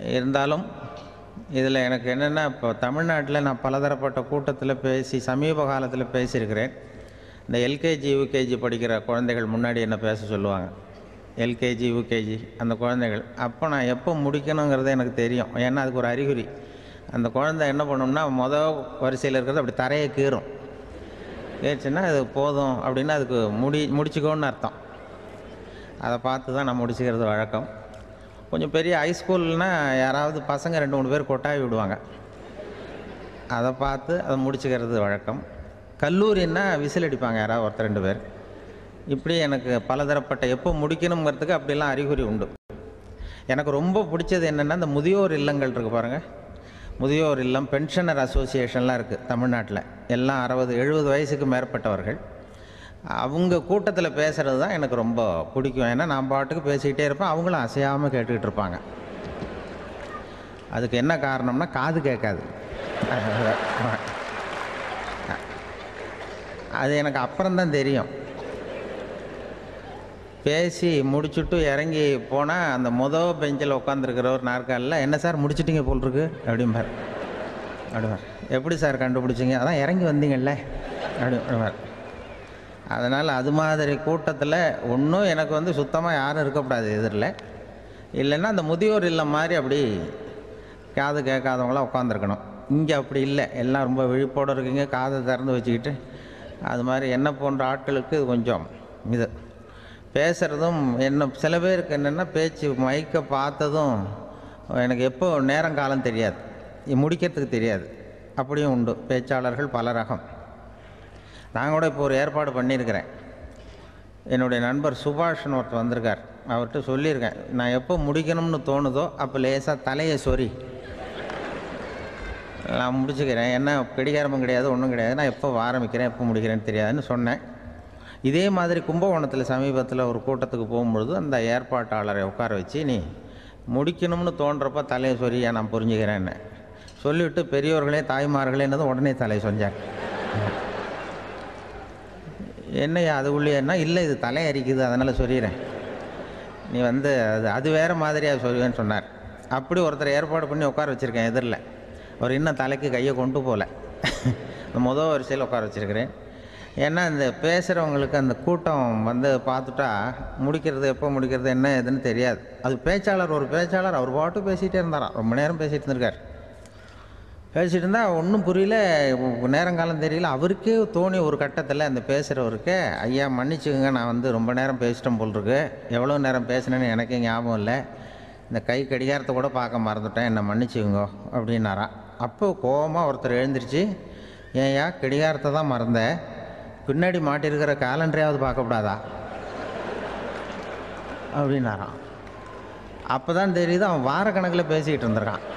இருந்தாலும் இதில் எனக்கு என்னென்னா இப்போ தமிழ்நாட்டில் நான் பலதரப்பட்ட கூட்டத்தில் பேசி சமீப காலத்தில் பேசியிருக்கிறேன் இந்த எல்கேஜி யூகேஜி படிக்கிற குழந்தைகள் முன்னாடி என்ன பேச சொல்லுவாங்க எல்கேஜி யூகேஜி அந்த குழந்தைகள் அப்போ நான் எப்போ முடிக்கணுங்கிறது எனக்கு தெரியும் ஏன்னா அதுக்கு ஒரு அறிகுறி அந்த குழந்தை என்ன பண்ணும்னா மொதல் வரிசையில் இருக்கிறது அப்படி தரையை கீறும் கேட்டுச்சுன்னா அது போதும் அப்படின்னு அதுக்கு முடி முடிச்சுக்கோன்னு அர்த்தம் அதை பார்த்து தான் நான் முடிச்சுக்கிறது வழக்கம் கொஞ்சம் பெரிய ஹைஸ்கூல்னால் யாராவது பசங்க ரெண்டு மூணு பேர் கொட்டாவி விடுவாங்க அதை பார்த்து அதை முடிச்சுக்கிறது வழக்கம் கல்லூரின்னா விசில் அடிப்பாங்க யாராவது ஒருத்தர் ரெண்டு பேர் இப்படி எனக்கு பலதரப்பட்ட எப்போ முடிக்கணுங்கிறதுக்கு அப்படிலாம் அறிகுறி உண்டு எனக்கு ரொம்ப பிடிச்சது என்னென்னா இந்த முதியோர் இல்லங்கள் இருக்குது பாருங்கள் முதியோர் இல்லம் பென்ஷனர் அசோசியேஷன்லாம் இருக்குது தமிழ்நாட்டில் எல்லாம் அறுபது எழுபது வயசுக்கு மேற்பட்டவர்கள் அவங்க கூட்டத்தில் பேசுகிறது தான் எனக்கு ரொம்ப பிடிக்கும் ஏன்னா நான் பாட்டுக்கு பேசிக்கிட்டே இருப்பேன் அவங்களும் அசையாமல் கேட்டுக்கிட்டு இருப்பாங்க அதுக்கு என்ன காரணம்னா காது கேட்காது அது எனக்கு அப்புறம்தான் தெரியும் பேசி முடிச்சுட்டு இறங்கி போனால் அந்த மொதல் பெஞ்சில் உட்காந்துருக்கிற ஒரு நாற்காலில் என்ன சார் முடிச்சிட்டிங்க போல் இருக்கு அப்படிம்பார் அப்படிம்பார் எப்படி சார் கண்டுபிடிச்சிங்க அதான் இறங்கி வந்தீங்கல்ல அப்படி அப்படிம்பார் அதனால் அது மாதிரி கூட்டத்தில் ஒன்றும் எனக்கு வந்து சுத்தமாக யாரும் இருக்கக்கூடாது எதிரில் இல்லைன்னா அந்த முதியோர் இல்லம் மாதிரி அப்படி காது கேட்காதவங்களாம் உட்காந்துருக்கணும் இங்கே அப்படி இல்லை எல்லாம் ரொம்ப விழிப்போடு இருக்கீங்க காதை திறந்து வச்சுக்கிட்டு அது மாதிரி என்ன போன்ற ஆட்களுக்கு இது கொஞ்சம் இது பேசுகிறதும் என்ன சில பேருக்கு என்னென்னா பேச்சு மைக்கை பார்த்ததும் எனக்கு எப்போ நேரம் காலம் தெரியாது இது முடிக்கிறதுக்கு தெரியாது அப்படியும் உண்டு பேச்சாளர்கள் பல ரகம் நான் கூட இப்போ ஒரு ஏற்பாடு பண்ணியிருக்கிறேன் என்னுடைய நண்பர் சுபாஷ்னு ஒருத்தர் வந்திருக்கார் அவர்கிட்ட சொல்லியிருக்கேன் நான் எப்போ முடிக்கணும்னு தோணுதோ அப்போ லேசாக தலையை சொறி நான் முடிச்சுக்கிறேன் என்ன கடிகாரமும் கிடையாது ஒன்றும் கிடையாது நான் எப்போ ஆரம்பிக்கிறேன் எப்போ முடிக்கிறேன்னு தெரியாதுன்னு சொன்னேன் இதே மாதிரி கும்பகோணத்தில் சமீபத்தில் ஒரு கூட்டத்துக்கு போகும்பொழுது அந்த ஏற்பாட்டாளரை உட்கார வச்சு நீ முடிக்கணும்னு தோன்றப்ப தலையை சொரியா நான் புரிஞ்சுக்கிறேன்னு சொல்லிவிட்டு பெரியவர்களே தாய்மார்களே என்னது உடனே தலையை சொஞ்சார் என்னையா அது உள்ளேன்னா இல்லை இது தலை அரிக்குது அதனால் சொல்லிடுறேன் நீ வந்து அது அது வேறு மாதிரியாக சொல்லுவேன்னு சொன்னார் அப்படி ஒருத்தர் ஏற்பாடு பண்ணி உட்கார வச்சுருக்கேன் எதிரில் அவர் இன்னும் தலைக்கு கையை கொண்டு போகல முதல் வரிசையில் உட்கார வச்சுருக்கிறேன் ஏன்னா இந்த பேசுகிறவங்களுக்கு அந்த கூட்டம் வந்து பார்த்துட்டா முடிக்கிறது எப்போ முடிக்கிறது என்ன ஏதுன்னு தெரியாது அது பேச்சாளர் ஒரு பேச்சாளர் அவர் பாட்டு பேசிகிட்டே இருந்தாராம் ரொம்ப நேரம் பேசிகிட்டு இருந்திருக்கார் பேசிகிட்டு இருந்தால் ஒன்றும் புரியல நேரங்காலம் தெரியல அவருக்கே தோணி ஒரு கட்டத்தில் அந்த பேசுகிறவருக்கு ஐயா மன்னிச்சுக்கோங்க நான் வந்து ரொம்ப நேரம் பேசிட்டேன் போல் இருக்கு எவ்வளோ நேரம் பேசினேன்னு எனக்கே ஞாபகம் இல்லை இந்த கை கடிகாரத்தை கூட பார்க்க மறந்துட்டேன் என்னை மன்னிச்சுக்கோங்க அப்படின்னாராம் அப்போ கோபமாக ஒருத்தர் எழுந்திருச்சு ஏன்யா கடிகாரத்தை தான் மறந்தேன் பின்னாடி மாட்டியிருக்கிற காலண்டரையாவது பார்க்கக்கூடாதா அப்படின்னாராம் அப்போ தான் தெரியுது அவன் வாரக்கணக்கில் பேசிக்கிட்டு இருந்திருக்கான்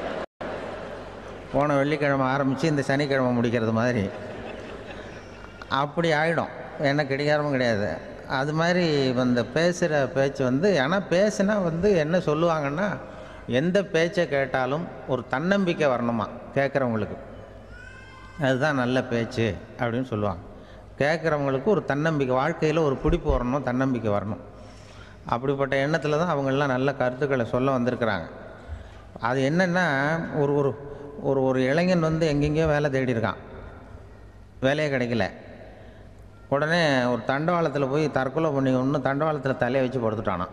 போன வெள்ளிக்கிழமை ஆரம்பித்து இந்த சனிக்கிழமை முடிக்கிறது மாதிரி அப்படி ஆகிடும் என்ன கடிகாரமும் கிடையாது அது மாதிரி இந்த பேசுகிற பேச்சு வந்து ஆனால் பேசுனா வந்து என்ன சொல்லுவாங்கன்னா எந்த பேச்சை கேட்டாலும் ஒரு தன்னம்பிக்கை வரணுமா கேட்குறவங்களுக்கு அதுதான் நல்ல பேச்சு அப்படின்னு சொல்லுவாங்க கேட்குறவங்களுக்கு ஒரு தன்னம்பிக்கை வாழ்க்கையில் ஒரு பிடிப்பு வரணும் தன்னம்பிக்கை வரணும் அப்படிப்பட்ட எண்ணத்தில் தான் அவங்கெல்லாம் நல்ல கருத்துக்களை சொல்ல வந்திருக்கிறாங்க அது என்னென்னா ஒரு ஒரு ஒரு ஒரு இளைஞன் வந்து எங்கெங்கேயோ வேலை தேடி இருக்கான் வேலையே கிடைக்கல உடனே ஒரு தண்டவாளத்தில் போய் தற்கொலை பண்ணி ஒன்று தண்டவாளத்தில் தலையை வச்சு படுத்துட்டானான்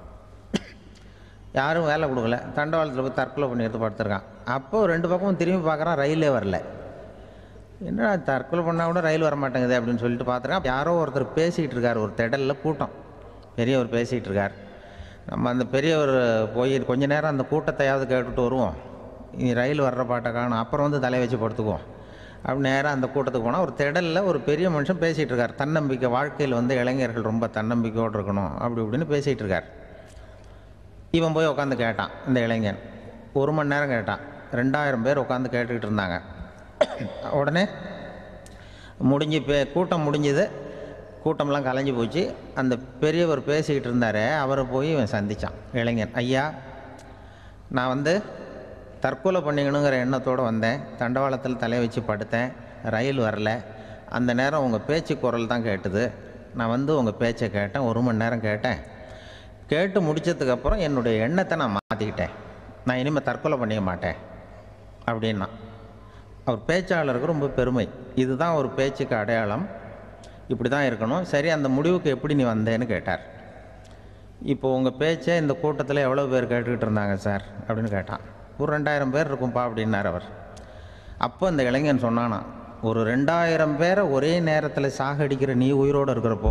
யாரும் வேலை கொடுக்கல தண்டவாளத்தில் போய் தற்கொலை பண்ணி எடுத்து படுத்துருக்கான் அப்போது ரெண்டு பக்கமும் திரும்பி பார்க்குறான் ரயிலே வரல என்னடா தற்கொலை பண்ணால் கூட ரயில் வர மாட்டேங்குது அப்படின்னு சொல்லிட்டு பார்த்துருக்கான் யாரோ ஒருத்தர் பேசிகிட்டு இருக்கார் ஒரு திடலில் கூட்டம் பெரியவர் பேசிகிட்டு இருக்கார் நம்ம அந்த பெரியவர் போய் கொஞ்ச நேரம் அந்த கூட்டத்தையாவது கேட்டுட்டு வருவோம் இனி ரயில் வர்ற பாட்டை காணும் அப்புறம் வந்து தலை வச்சு படுத்துக்குவோம் அப்படி நேராக அந்த கூட்டத்துக்கு போனால் ஒரு திடலில் ஒரு பெரிய மனுஷன் பேசிகிட்டு இருக்கார் தன்னம்பிக்கை வாழ்க்கையில் வந்து இளைஞர்கள் ரொம்ப தன்னம்பிக்கையோடு இருக்கணும் அப்படி இப்படின்னு பேசிகிட்டு இருக்கார் இவன் போய் உட்காந்து கேட்டான் இந்த இளைஞன் ஒரு மணி நேரம் கேட்டான் ரெண்டாயிரம் பேர் உட்காந்து கேட்டுக்கிட்டு இருந்தாங்க உடனே முடிஞ்சு பே கூட்டம் முடிஞ்சுது கூட்டம்லாம் கலைஞ்சு போச்சு அந்த பெரியவர் பேசிக்கிட்டு இருந்தாரே அவரை போய் இவன் சந்தித்தான் இளைஞன் ஐயா நான் வந்து தற்கொலை பண்ணிக்கணுங்கிற எண்ணத்தோடு வந்தேன் தண்டவாளத்தில் தலையை வச்சு படுத்தேன் ரயில் வரல அந்த நேரம் உங்கள் பேச்சு குரல் தான் கேட்டுது நான் வந்து உங்கள் பேச்சை கேட்டேன் ஒரு மணி நேரம் கேட்டேன் கேட்டு முடித்ததுக்கப்புறம் என்னுடைய எண்ணத்தை நான் மாற்றிக்கிட்டேன் நான் இனிமேல் தற்கொலை பண்ணிக்க மாட்டேன் அப்படின்னா அவர் பேச்சாளருக்கு ரொம்ப பெருமை இதுதான் ஒரு பேச்சுக்கு அடையாளம் இப்படி தான் இருக்கணும் சரி அந்த முடிவுக்கு எப்படி நீ வந்தேன்னு கேட்டார் இப்போ உங்கள் பேச்சை இந்த கூட்டத்தில் எவ்வளோ பேர் கேட்டுக்கிட்டு இருந்தாங்க சார் அப்படின்னு கேட்டான் ஒரு ரெண்டாயிரம் பேர் இருக்கும்பா அப்படின்னார் அவர் அப்போ இந்த இளைஞன் சொன்னானா ஒரு ரெண்டாயிரம் பேரை ஒரே நேரத்தில் சாகடிக்கிற நீ உயிரோடு இருக்கிறப்போ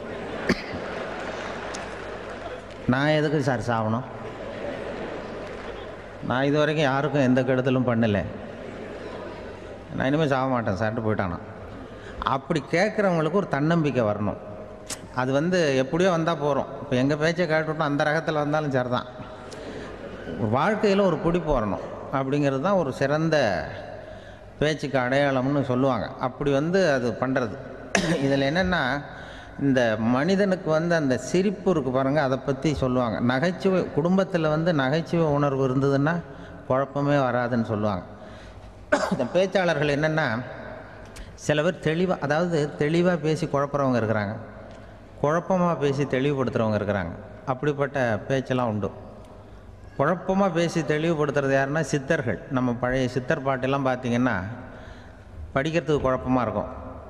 நான் எதுக்கு சார் சாகணும் நான் இது வரைக்கும் யாருக்கும் எந்த கெடுதலும் பண்ணலை நான் இனிமேல் சாக மாட்டேன் சார்ட்டு போயிட்டானா அப்படி கேட்குறவங்களுக்கு ஒரு தன்னம்பிக்கை வரணும் அது வந்து எப்படியோ வந்தால் போகிறோம் இப்போ எங்கள் பேச்சை கேட்டுவிட்டோம் அந்த ரகத்தில் வந்தாலும் சரி தான் வாழ்க்கையில் ஒரு பிடிப்பு வரணும் அப்படிங்கிறது தான் ஒரு சிறந்த பேச்சுக்கு அடையாளம்னு சொல்லுவாங்க அப்படி வந்து அது பண்ணுறது இதில் என்னென்னா இந்த மனிதனுக்கு வந்து அந்த சிரிப்பு இருக்கு பாருங்கள் அதை பற்றி சொல்லுவாங்க நகைச்சுவை குடும்பத்தில் வந்து நகைச்சுவை உணர்வு இருந்ததுன்னா குழப்பமே வராதுன்னு சொல்லுவாங்க இந்த பேச்சாளர்கள் என்னென்னா சில பேர் தெளிவாக அதாவது தெளிவாக பேசி குழப்புறவங்க இருக்கிறாங்க குழப்பமாக பேசி தெளிவுபடுத்துகிறவங்க இருக்கிறாங்க அப்படிப்பட்ட பேச்செல்லாம் உண்டு குழப்பமாக பேசி தெளிவுபடுத்துறது யாருன்னா சித்தர்கள் நம்ம பழைய சித்தர் பாட்டெல்லாம் பார்த்தீங்கன்னா படிக்கிறதுக்கு குழப்பமாக இருக்கும்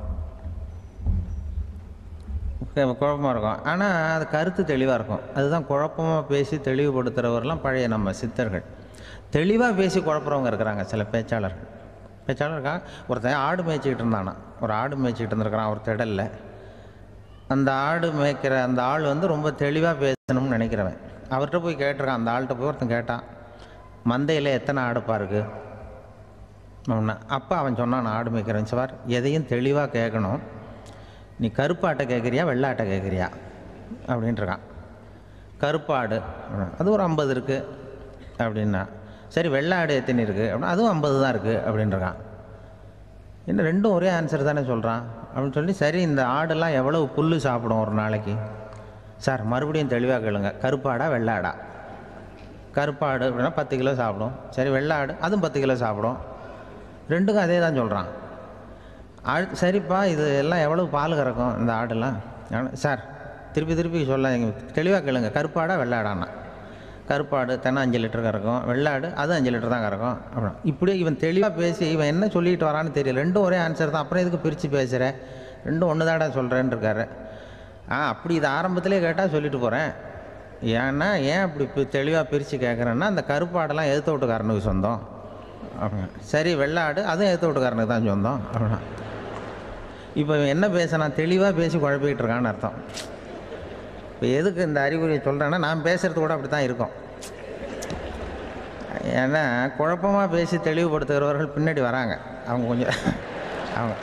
கு- குழப்பமா இருக்கும் ஆனால் அது கருத்து தெளிவாக இருக்கும் அதுதான் குழப்பமாக பேசி தெளிவுபடுத்துகிறவரெல்லாம் பழைய நம்ம சித்தர்கள் தெளிவாக பேசி குழப்புறவங்க இருக்கிறாங்க சில பேச்சாளர்கள் பேச்சாளர் இருக்கா ஒருத்தன் ஆடு மேய்ச்சிக்கிட்டு இருந்தானா ஒரு ஆடு மேய்ச்சிக்கிட்டு இருந்திருக்கிறான் ஒரு திடலில் அந்த ஆடு மேய்க்கிற அந்த ஆள் வந்து ரொம்ப தெளிவாக பேசணும்னு நினைக்கிறவன் அவர்கிட்ட போய் கேட்டிருக்கான் அந்த ஆள்கிட்ட போய் ஒருத்தன் கேட்டான் மந்தையில் எத்தனை ஆடுப்பா இருக்கு அப்படின்னா அப்போ அவன் சொன்னான் நான் ஆடு மேய்க்கிறேன் சார் எதையும் தெளிவாக கேட்கணும் நீ கருப்பாட்டை கேட்குறியா வெள்ளாட்டை கேட்குறியா அப்படின்ட்டுருக்கான் கருப்பாடு அப்படின்னா, அது ஒரு ஐம்பது இருக்குது அப்படின்னா சரி வெள்ளாடு எத்தனை இருக்குது அப்படின்னா அதுவும் ஐம்பது தான் இருக்குது அப்படின்ட்டுருக்கான் என்ன ரெண்டும் ஒரே ஆன்சர் தானே சொல்கிறான் அப்படின்னு சொல்லி சரி இந்த ஆடெல்லாம் எவ்வளவு புல் சாப்பிடும் ஒரு நாளைக்கு சார் மறுபடியும் தெளிவாக கேளுங்க கருப்பாடா வெள்ளாடா கருப்பாடு அப்படின்னா பத்து கிலோ சாப்பிடும் சரி வெள்ளாடு அதுவும் பத்து கிலோ சாப்பிடும் ரெண்டுக்கும் அதே தான் சொல்கிறான் ஆடு சரிப்பா இது எல்லாம் எவ்வளவு பால் கறக்கும் இந்த ஆடெல்லாம் ஆனா, சார் திருப்பி திருப்பி சொல்ல தெளிவாக கேளுங்க கருப்பாடா வெள்ளாடான்னா கருப்பாடு தென்னை அஞ்சு லிட்டர் கறக்கும் வெள்ளாடு அது அஞ்சு லிட்டர் தான் கறக்கும் அப்புறம் இப்படியே இவன் தெளிவாக பேசி இவன் என்ன சொல்லிட்டு வரான்னு தெரியல ரெண்டும் ஒரே ஆன்சர் தான் அப்புறம் எதுக்கு பிரித்து பேசுகிற ரெண்டும் ஒன்று தாடா சொல்கிறேன்னு இருக்காரு ஆ அப்படி இது ஆரம்பத்திலே கேட்டால் சொல்லிட்டு போகிறேன் ஏன்னா ஏன் அப்படி இப்போ தெளிவாக பிரித்து கேட்குறேன்னா அந்த கருப்பாடெல்லாம் எதிர்த்த வீட்டுக்காரனுக்கு சொந்தம் அப்படிங்க சரி வெள்ளாடு அதுவும் எதிர்த்த வீட்டுக்காரனுக்கு தான் சொந்தம் அப்படின்னா இப்போ இவன் என்ன பேசுனான் தெளிவாக பேசி குழப்பிக்கிட்டு இருக்கான்னு அர்த்தம் இப்போ எதுக்கு இந்த அறிகுறியை சொல்கிறேன்னா நான் பேசுகிறது கூட அப்படி தான் இருக்கும் ஏன்னா குழப்பமாக பேசி தெளிவுபடுத்துகிறவர்கள் பின்னாடி வராங்க அவங்க கொஞ்சம் அவங்க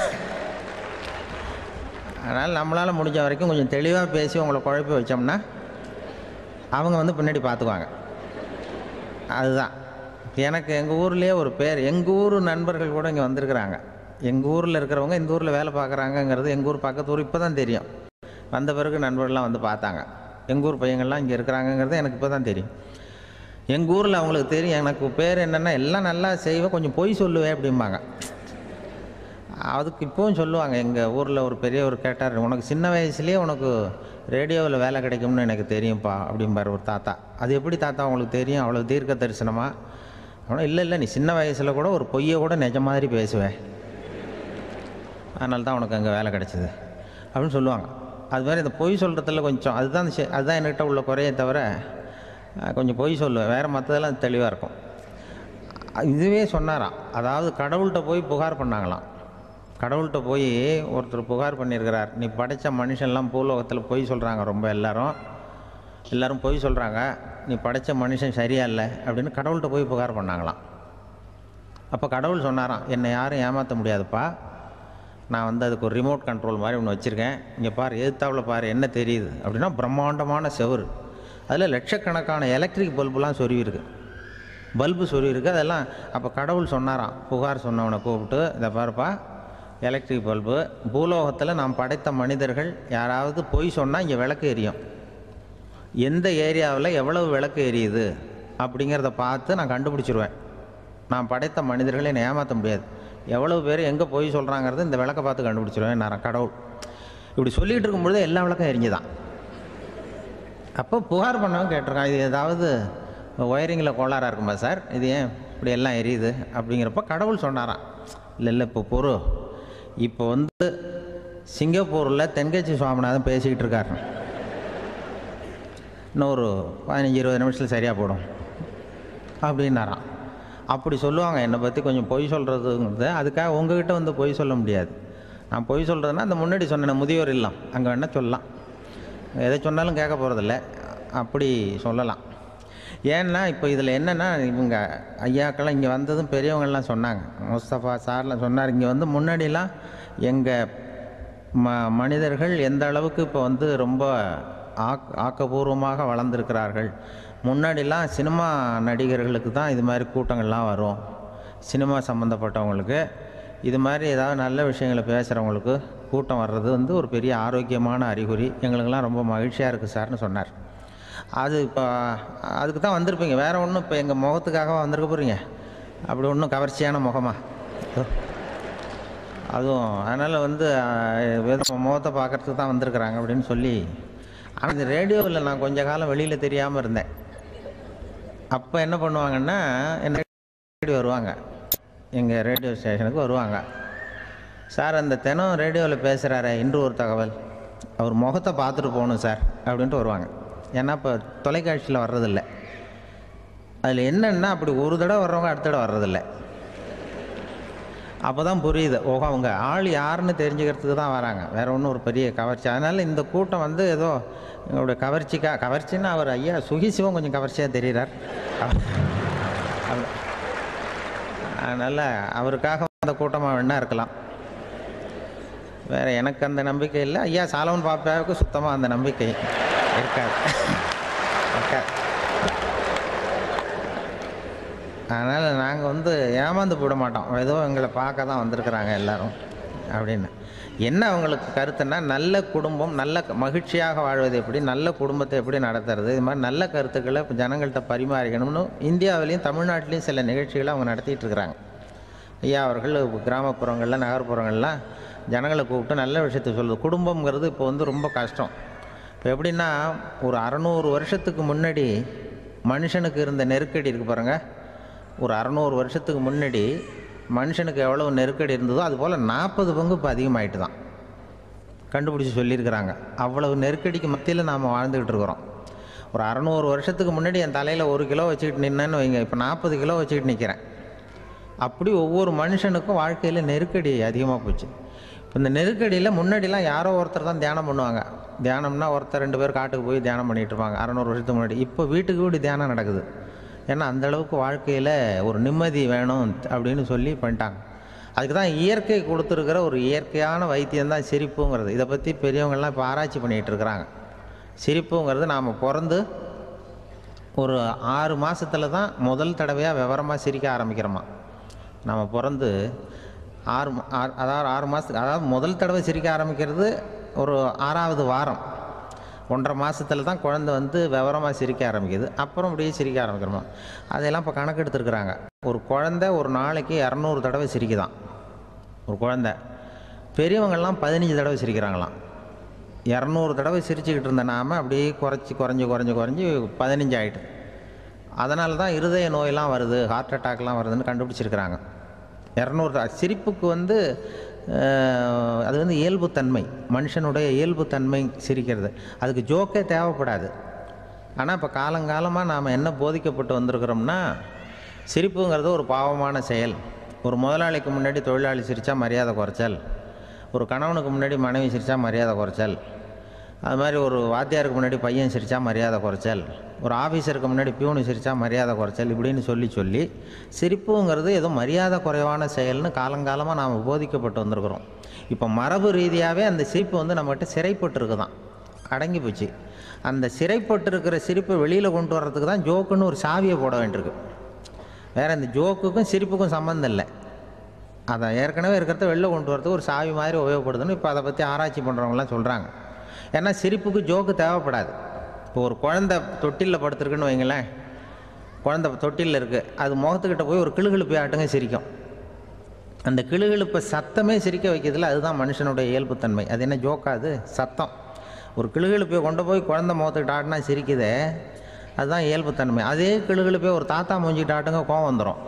அதனால் நம்மளால் முடிஞ்ச வரைக்கும் கொஞ்சம் தெளிவாக பேசி உங்களை குழப்பி வச்சோம்னா அவங்க வந்து பின்னாடி பார்த்துக்குவாங்க அதுதான் எனக்கு எங்கள் ஊர்லேயே ஒரு பேர் எங்கள் ஊர் நண்பர்கள் கூட இங்கே வந்திருக்கிறாங்க எங்கள் ஊரில் இருக்கிறவங்க இந்த ஊரில் வேலை பார்க்குறாங்கங்கிறது எங்கள் ஊர் பக்கத்து ஊர் இப்போ தான் தெரியும் வந்த பிறகு நண்பர்கள்லாம் வந்து பார்த்தாங்க எங்கள் ஊர் பையங்கள்லாம் இங்கே இருக்கிறாங்கங்கிறது எனக்கு இப்போ தான் தெரியும் எங்கள் ஊரில் அவங்களுக்கு தெரியும் எனக்கு பேர் என்னென்னா எல்லாம் நல்லா செய்வேன் கொஞ்சம் பொய் சொல்லுவேன் அப்படிம்பாங்க அதுக்கு இப்போவும் சொல்லுவாங்க எங்கள் ஊரில் ஒரு பெரியவர் கேட்டார் உனக்கு சின்ன வயசுலேயே உனக்கு ரேடியோவில் வேலை கிடைக்கும்னு எனக்கு தெரியும்ப்பா அப்படிம்பார் ஒரு தாத்தா அது எப்படி தாத்தா உங்களுக்கு தெரியும் அவ்வளோ தீர்க்க தரிசனமா அவனா இல்லை இல்லை நீ சின்ன வயசில் கூட ஒரு பொய்யை கூட நிஜ மாதிரி பேசுவேன் அதனால தான் உனக்கு அங்கே வேலை கிடைச்சிது அப்படின்னு சொல்லுவாங்க அது மாதிரி இந்த பொய் சொல்கிறதுல கொஞ்சம் அதுதான் செ- அதுதான் என்கிட்ட உள்ள குறையே தவிர அஹ், கொஞ்சம் பொய் சொல்லுவேன் வேறு மற்றதெல்லாம் தெளிவாக இருக்கும் இதுவே சொன்னாராம் அதாவது கடவுள்கிட்ட போய் புகார் பண்ணாங்களாம் கடவுள்கிட்ட போய் ஒருத்தர் புகார் பண்ணியிருக்கிறார் நீ படைத்த மனுஷன்லாம் பூலோகத்தில் பொய் சொல்கிறாங்க ரொம்ப எல்லாரும் எல்லாரும் பொய் சொல்கிறாங்க நீ படைத்த மனுஷன் சரியா இல்லை அப்படின்னு கடவுள்கிட்ட போய் புகார் பண்ணாங்களாம் அப்போ கடவுள் சொன்னாராம் என்னை யாரும் ஏமாற்ற முடியாதுப்பா நான் வந்து அதுக்கு ஒரு ரிமோட் கண்ட்ரோல் மாதிரி ஒன்று வச்சுருக்கேன் இங்கே பாரு எதிர்த்தாப்புல பாரு என்ன தெரியுது அப்படின்னா பிரம்மாண்டமான செவுரு அதில் லட்சக்கணக்கான எலக்ட்ரிக் பல்புலாம் சொருவிருக்கு பல்பு சொருவிருக்கு அதெல்லாம் அப்போ கடவுள் சொன்னாராம் புகார் சொன்னவனை கூப்பிட்டு இதை பாருப்பா எலக்ட்ரிக் பல்பு பூலோகத்தில் நாம் படைத்த மனிதர்கள் யாராவது பொய் சொன்னால் இங்கே விளக்கு எரியும் எந்த ஏரியாவில் எவ்வளவு விளக்கு எரியுது அப்படிங்கிறத பார்த்து நான் கண்டுபிடிச்சிருவேன் நான் படைத்த மனிதர்களை என்னை ஏமாற்ற முடியாது எவ்வளவு பேர் எங்கே போய் சொல்கிறாங்கிறது இந்த விளக்கை பார்த்து கண்டுபிடிச்சிருவேன் நான் கடவுள் இப்படி சொல்லிகிட்டு இருக்கும்பொழுது எல்லா விளக்கும் எரிஞ்சுதான் அப்போ புகார் பண்ணவன் கேட்டிருக்கான் இது ஏதாவது ஒயரிங்கில் கோளாறாக இருக்குமா சார் இது ஏன் இப்படி எல்லாம் எரியுது அப்படிங்கிறப்ப கடவுள் சொன்னாராம் இல்லை இல்லை இப்போ பொறு இப்போ வந்து சிங்கப்பூரில் தென்கட்சி சுவாமிநாதன் பேசிக்கிட்டு இருக்காரு இன்னும் ஒரு பதினஞ்சு இருபது நிமிஷத்தில் சரியாக போடும் அப்படின்னாராம் அப்படி சொல்லுவாங்க என்னை பற்றி கொஞ்சம் பொய் சொல்கிறதுங்கிறது அதுக்காக உங்ககிட்ட வந்து பொய் சொல்ல முடியாது நான் பொய் சொல்கிறதுனா அந்த முன்னாடி சொன்ன முதியோர் இல்லம் அங்கே வேணால் சொல்லலாம் எதை சொன்னாலும் கேட்க போகிறதில்ல அப்படி சொல்லலாம் ஏன்னா இப்போ இதில் என்னென்னா இவங்க ஐயாக்கெல்லாம் இங்கே வந்ததும் பெரியவங்கள்லாம் சொன்னாங்க முஸ்தபா சார்லாம் சொன்னார் இங்கே வந்து முன்னாடிலாம் எங்கள் ம மனிதர்கள் எந்த அளவுக்கு இப்போ வந்து ரொம்ப ஆக் ஆக்கபூர்வமாக வளர்ந்துருக்கிறார்கள் முன்னாடிலாம் சினிமா நடிகர்களுக்கு தான் இது மாதிரி கூட்டங்கள்லாம் வரும் சினிமா சம்மந்தப்பட்டவங்களுக்கு இது மாதிரி ஏதாவது நல்ல விஷயங்களை பேசுகிறவங்களுக்கு கூட்டம் வர்றது வந்து ஒரு பெரிய ஆரோக்கியமான அறிகுறி எங்களுக்கெல்லாம் ரொம்ப மகிழ்ச்சியாக இருக்குது சார்னு சொன்னார் அது இப்போ அதுக்கு தான் வந்திருப்பீங்க வேறு ஒன்றும் இப்போ எங்கள் முகத்துக்காக வந்திருக்க போகிறீங்க அப்படி ஒன்றும் கவர்ச்சியான முகமா அதுவும் அதனால் வந்து அஹ், வெறும் முகத்தை பார்க்கறதுக்கு தான் வந்திருக்கிறாங்க அப்படின்னு சொல்லி ஆனால் இந்த ரேடியோவில் நான் கொஞ்ச காலம் வெளியில் தெரியாமல் இருந்தேன் அப்போ என்ன பண்ணுவாங்கன்னா என்ன தேடி வருவாங்க எங்கள் ரேடியோ ஸ்டேஷனுக்கு வருவாங்க சார் அந்த தினம் ரேடியோவில் பேசுகிறாரே இன்று ஒரு தகவல் அவர் முகத்தை பார்த்துட்டு போகணும் சார் அப்படின்ட்டு வருவாங்க ஏன்னா இப்போ தொலைக்காட்சியில் வர்றதில்ல அதில் என்னென்னா அப்படி ஒரு தடவை வர்றவங்க அடுத்த தடவை வர்றதில்ல அப்போ தான் புரியுது ஓஹோ அவங்க ஆள் யாருன்னு தெரிஞ்சுக்கிறதுக்கு தான் வராங்க வேற ஒன்றும் ஒரு பெரிய கவர்ச்சி அதனால் இந்த கூட்டம் வந்து ஏதோ எங்களுடைய கவர்ச்சிக்கா கவர்ச்சின்னா அவர் ஐயா சுகிசிவம் கொஞ்சம் கவர்ச்சியாக தெரிகிறார் அதனால் அவருக்காக அந்த கூட்டமாக வேணா இருக்கலாம் வேறு எனக்கு அந்த நம்பிக்கை இல்லை ஐயா சாலவன் பாப்பாவுக்கு சுத்தமாக அந்த நம்பிக்கை இருக்காது இருக்காது அதனால் நாங்கள் வந்து ஏமாந்து போட மாட்டோம் ஏதோ எங்களை பார்க்க தான் வந்திருக்கிறாங்க எல்லாரும் அப்படின்னு என்ன அவங்களுக்கு கருத்துன்னா நல்ல குடும்பம் நல்ல மகிழ்ச்சியாக வாழ்வது எப்படி நல்ல குடும்பத்தை எப்படி நடத்துறது இது மாதிரி நல்ல கருத்துக்களை இப்போ ஜனங்கள்கிட்ட பரிமாறிக்கணும்னு இந்தியாவிலையும் தமிழ்நாட்டிலையும் சில நிகழ்ச்சிகளை அவங்க நடத்திட்டு இருக்கிறாங்க ஐயா அவர்கள் கிராமப்புறங்களில் நகர்ப்புறங்கள்லாம் ஜனங்களை கூப்பிட்டு நல்ல விஷயத்தை சொல்லுது குடும்பம்ங்கிறது இப்போ வந்து ரொம்ப கஷ்டம் இப்போ எப்படின்னா ஒரு அறநூறு வருஷத்துக்கு முன்னாடி மனுஷனுக்கு இருந்த நெருக்கடி இருக்கு பாருங்க ஒரு அறநூறு வருஷத்துக்கு முன்னாடி மனுஷனுக்கு எவ்வளவு நெருக்கடி இருந்ததோ அதுபோல் நாற்பது பங்கு இப்போ அதிகமாயிட்டு தான் கண்டுபிடிச்சி சொல்லியிருக்கிறாங்க அவ்வளவு நெருக்கடிக்கு மத்தியில் நாம் வாழ்ந்துக்கிட்டு இருக்கிறோம் ஒரு அறநூறு வருஷத்துக்கு முன்னாடி என் தலையில் ஒரு கிலோ வச்சுக்கிட்டு நின்னேன்னு வைங்க இப்போ நாற்பது கிலோ வச்சுக்கிட்டு நிற்கிறேன் அப்படி ஒவ்வொரு மனுஷனுக்கும் வாழ்க்கையில் நெருக்கடி அதிகமாக போச்சு இப்போ இந்த நெருக்கடியில் முன்னாடிலாம் யாரோ ஒருத்தர் தான் தியானம் பண்ணுவாங்க தியானம்னா ஒருத்தர் ரெண்டு பேர் காட்டுக்கு போய் தியானம் பண்ணிகிட்டு இருப்பாங்க அறநூறு வருஷத்துக்கு முன்னாடி இப்போ வீட்டுக்கு வீடு தியானம் நடக்குது ஏன்னா அந்த அளவுக்கு வாழ்க்கையில் ஒரு நிம்மதி வேணும் அப்படின்னு சொல்லி பண்ணிட்டாங்க அதுக்கு தான் இயற்கை கொடுத்துருக்கிற ஒரு இயற்கையான வைத்தியம் தான் சிரிப்புங்கிறது இதை பற்றி பெரியவங்கள்லாம் இப்போ ஆராய்ச்சி பண்ணிகிட்டு இருக்கிறாங்க சிரிப்புங்கிறது நாம் பிறந்து ஒரு ஆறு மாசத்துல தான் முதல் தடவையாக விவரமாக சிரிக்க ஆரம்பிக்கிறோமா நம்ம பிறந்து ஆறு மா- ஆறு- அதாவது ஆறு மாதத்துக்கு அதாவது முதல் தடவை சிரிக்க ஆரம்பிக்கிறது ஒரு ஆறாவது வாரம் ஒன்றரை மாசத்துல தான் குழந்தை வந்து விவரமாக சிரிக்க ஆரம்பிக்குது அப்புறம் அப்படியே சிரிக்க ஆரம்பிக்கிறோமா அதையெல்லாம் இப்போ கணக்கு எடுத்துருக்குறாங்க ஒரு குழந்தை ஒரு நாளைக்கு இரநூறு தடவை சிரிக்குதான் ஒரு குழந்தை பெரியவங்கள்லாம் பதினஞ்சு தடவை சிரிக்கிறாங்களாம் இரநூறு தடவை சிரிச்சுக்கிட்டு இருந்த நாம அப்படியே குறைச்சி குறைஞ்சி குறைஞ்சி குறைஞ்சி பதினஞ்சு ஆயிட்டு அதனால தான் இருதய நோயெல்லாம் வருது ஹார்ட் அட்டாக்லாம் வருதுன்னு கண்டுபிடிச்சிருக்கிறாங்க இரநூறு த- சிரிப்புக்கு வந்து அஹ், அது வந்து இயல்புத்தன்மை மனுஷனுடைய இயல்புத்தன்மை சிரிக்கிறது அதுக்கு ஜோக்கே தேவைப்படாது ஆனால் இப்போ காலங்காலமாக நாம் என்ன போதிக்கப்பட்டு வந்திருக்கிறோம்னா சிரிப்புங்கிறது ஒரு பாவமான செயல் ஒரு முதலாளிக்கு முன்னாடி தொழிலாளி சிரித்தா மரியாதை குறைச்சல் ஒரு கணவனுக்கு முன்னாடி மனைவி சிரித்தா மரியாதை குறைச்சல் அது மாதிரி ஒரு வாத்தியாருக்கு முன்னாடி பையன் சிரித்தா மரியாதை குறைச்சல் ஒரு ஆஃபீஸருக்கு முன்னாடி பியூனு சிரித்தா மரியாதை குறைச்சல் இப்படின்னு சொல்லி சொல்லி சிரிப்புங்கிறது ஏதோ மரியாதை குறைவான செயல்னு காலங்காலமாக நாம் போதிக்கப்பட்டு வந்திருக்கிறோம் இப்போ மரபு ரீதியாகவே அந்த சிரிப்பு வந்து நம்மகிட்ட சிறைப்பட்டுருக்குதான் அடங்கி போச்சு அந்த சிறைப்பட்டிருக்கிற சிரிப்பை வெளியில் கொண்டு வர்றதுக்கு தான் ஜோக்குன்னு ஒரு சாவியை போட வேண்டியிருக்கு வேறு இந்த ஜோக்குக்கும் சிரிப்புக்கும் சம்மந்தம் இல்லை அதை ஏற்கனவே இருக்கிறத வெளில கொண்டு வரதுக்கு ஒரு சாவி மாதிரி உபயோகப்படுதுன்னு இப்போ அதை பற்றி ஆராய்ச்சி பண்ணுறவங்களாம் சொல்கிறாங்க ஏன்னா சிரிப்புக்கு ஜோக்கு தேவைப்படாது இப்போ ஒரு குழந்தை தொட்டிலில் படுத்துருக்குன்னு வைங்களேன் குழந்தை தொட்டிலில் இருக்குது அது முகத்துக்கிட்ட போய் ஒரு கிளுகிழுப்பி ஆட்டுங்க சிரிக்கும் அந்த கிளுகிழுப்பை சத்தமே சிரிக்க வைக்கிறதுல அதுதான் மனுஷனுடைய இயல்புத்தன்மை அது என்ன ஜோக்கா அது சத்தம் ஒரு கிளுகிழுப்பை கொண்டு போய் குழந்தை முகத்துக்கிட்ட ஆட்டினா சிரிக்குதே அதுதான் இயல்புத்தன்மை அதே கிளுகிழுப்பே ஒரு தாத்தா மூஞ்சிக்கிட்டு ஆட்டுங்க கோவம் வந்துடும்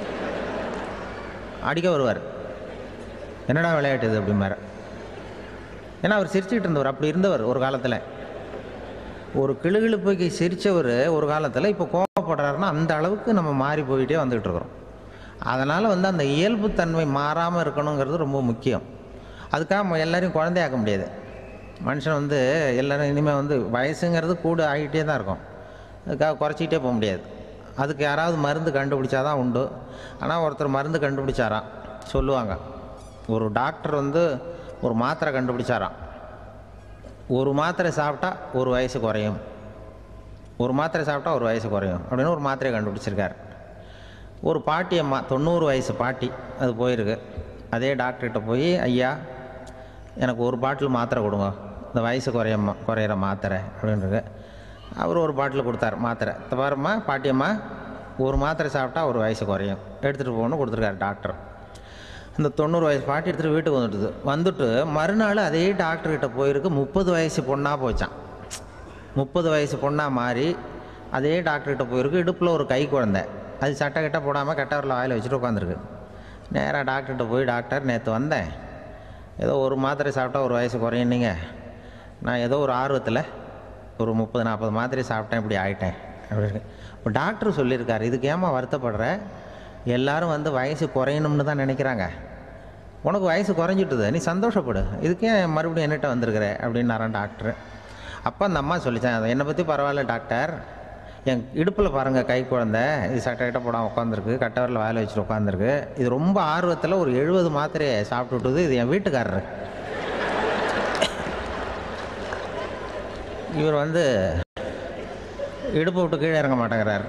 அடிக்க வருவார் என்னடா விளையாட்டு இது அப்படிம்பாரு ஏன்னா அவர் சிரிச்சுக்கிட்டு இருந்தவர் அப்படி இருந்தவர் ஒரு காலத்தில் ஒரு கிளுகிழுப்புக்கு சிரித்தவர் ஒரு காலத்தில் இப்போ கோவப்படுறாருன்னா அந்த அளவுக்கு நம்ம மாறி போயிட்டே வந்துக்கிட்டு இருக்கிறோம் அதனால் வந்து அந்த இயல்புத்தன்மை மாறாமல் இருக்கணுங்கிறது ரொம்ப முக்கியம் அதுக்காக நம்ம எல்லாரையும் குழந்தையாக்க முடியாது மனுஷன் வந்து எல்லாரும் இனிமேல் வந்து வயசுங்கிறது கூட ஆகிட்டே தான் இருக்கும் அதுக்காக குறைச்சிக்கிட்டே போக முடியாது அதுக்கு யாராவது மருந்து கண்டுபிடிச்சாதான் உண்டு ஆனால் ஒருத்தர் மருந்து கண்டுபிடிச்சாராம் சொல்லுவாங்க ஒரு டாக்டர் வந்து ஒரு மாத்திரை கண்டுபிடிச்சாராம் ஒரு மாத்திரை சாப்பிட்டா ஒரு வயசு குறையும் ஒரு மாத்திரை சாப்பிட்டா ஒரு வயசு குறையும் அப்படின்னு ஒரு மாத்திரையை கண்டுபிடிச்சிருக்காரு ஒரு பாட்டி அம்மா தொண்ணூறு வயசு பாட்டி அது போயிருக்கு அதே டாக்டர்கிட்ட போய் ஐயா எனக்கு ஒரு பாட்டில் மாத்திரை கொடுங்க இந்த வயசு குறைய குறையிற மாத்திரை அப்படின்றது அவர் ஒரு பாட்டில் கொடுத்தாரு மாத்திரை இந்த பாரும்மா பாட்டியம்மா ஒரு மாத்திரை சாப்பிட்டா ஒரு வயசு குறையும் எடுத்துகிட்டு போகணும்னு கொடுத்துருக்காரு டாக்டர் இந்த தொண்ணூறு வயசு பாட்டி எடுத்துகிட்டு வீட்டுக்கு வந்துட்டுது வந்துட்டு மறுநாள் அதே டாக்டர்கிட்ட போயிருக்கு முப்பது வயசு பொண்ணாக போச்சான் முப்பது வயசு பொண்ணாக மாறி அதே டாக்டர்கிட்ட போயிருக்கு இடுப்பில் ஒரு கை குழந்தை அது சட்டை கிட்ட போடாமல் கட்டவரில் வாயில் வச்சுட்டு உட்காந்துருக்கு நேராக டாக்டர்கிட்ட போய் டாக்டர் நேற்று வந்தேன் ஏதோ ஒரு மாத்திரை சாப்பிட்டா ஒரு வயசு குறையுன்னீங்க நான் ஏதோ ஒரு ஆர்வத்தில் ஒரு முப்பது நாற்பது மாத்திரை சாப்பிட்டேன் இப்படி ஆயிட்டேன் அப்படின்னு இப்போ டாக்டர் சொல்லியிருக்காரு இதுக்கு ஏமா வருத்தப்படுற எல்லாரும் வந்து வயசு குறையணும்னு தான் நினைக்கிறாங்க உனக்கு வயசு குறைஞ்சிட்டுது நீ சந்தோஷப்படு இதுக்கே மறுபடியும் என்னட்ட வந்திருக்கிற அப்படின்னாரான் டாக்டர் அப்போ அந்த அம்மா சொல்லிச்சான் என்னை பற்றி பரவாயில்ல டாக்டர் என் இடுப்பில் பாருங்கள் கை குழந்தை இது சட்டை கிட்ட போடாமல் உட்காந்துருக்கு கட்டவரில் வாயில் வச்சுட்டு உட்காந்துருக்கு இது ரொம்ப ஆர்வத்தில் ஒரு எழுபது மாத்திரையை சாப்பிட்டு விட்டுது இது என் வீட்டுக்காரரு இவர் வந்து இடுப்பை விட்டு கீழே இறங்க மாட்டேங்கிறார்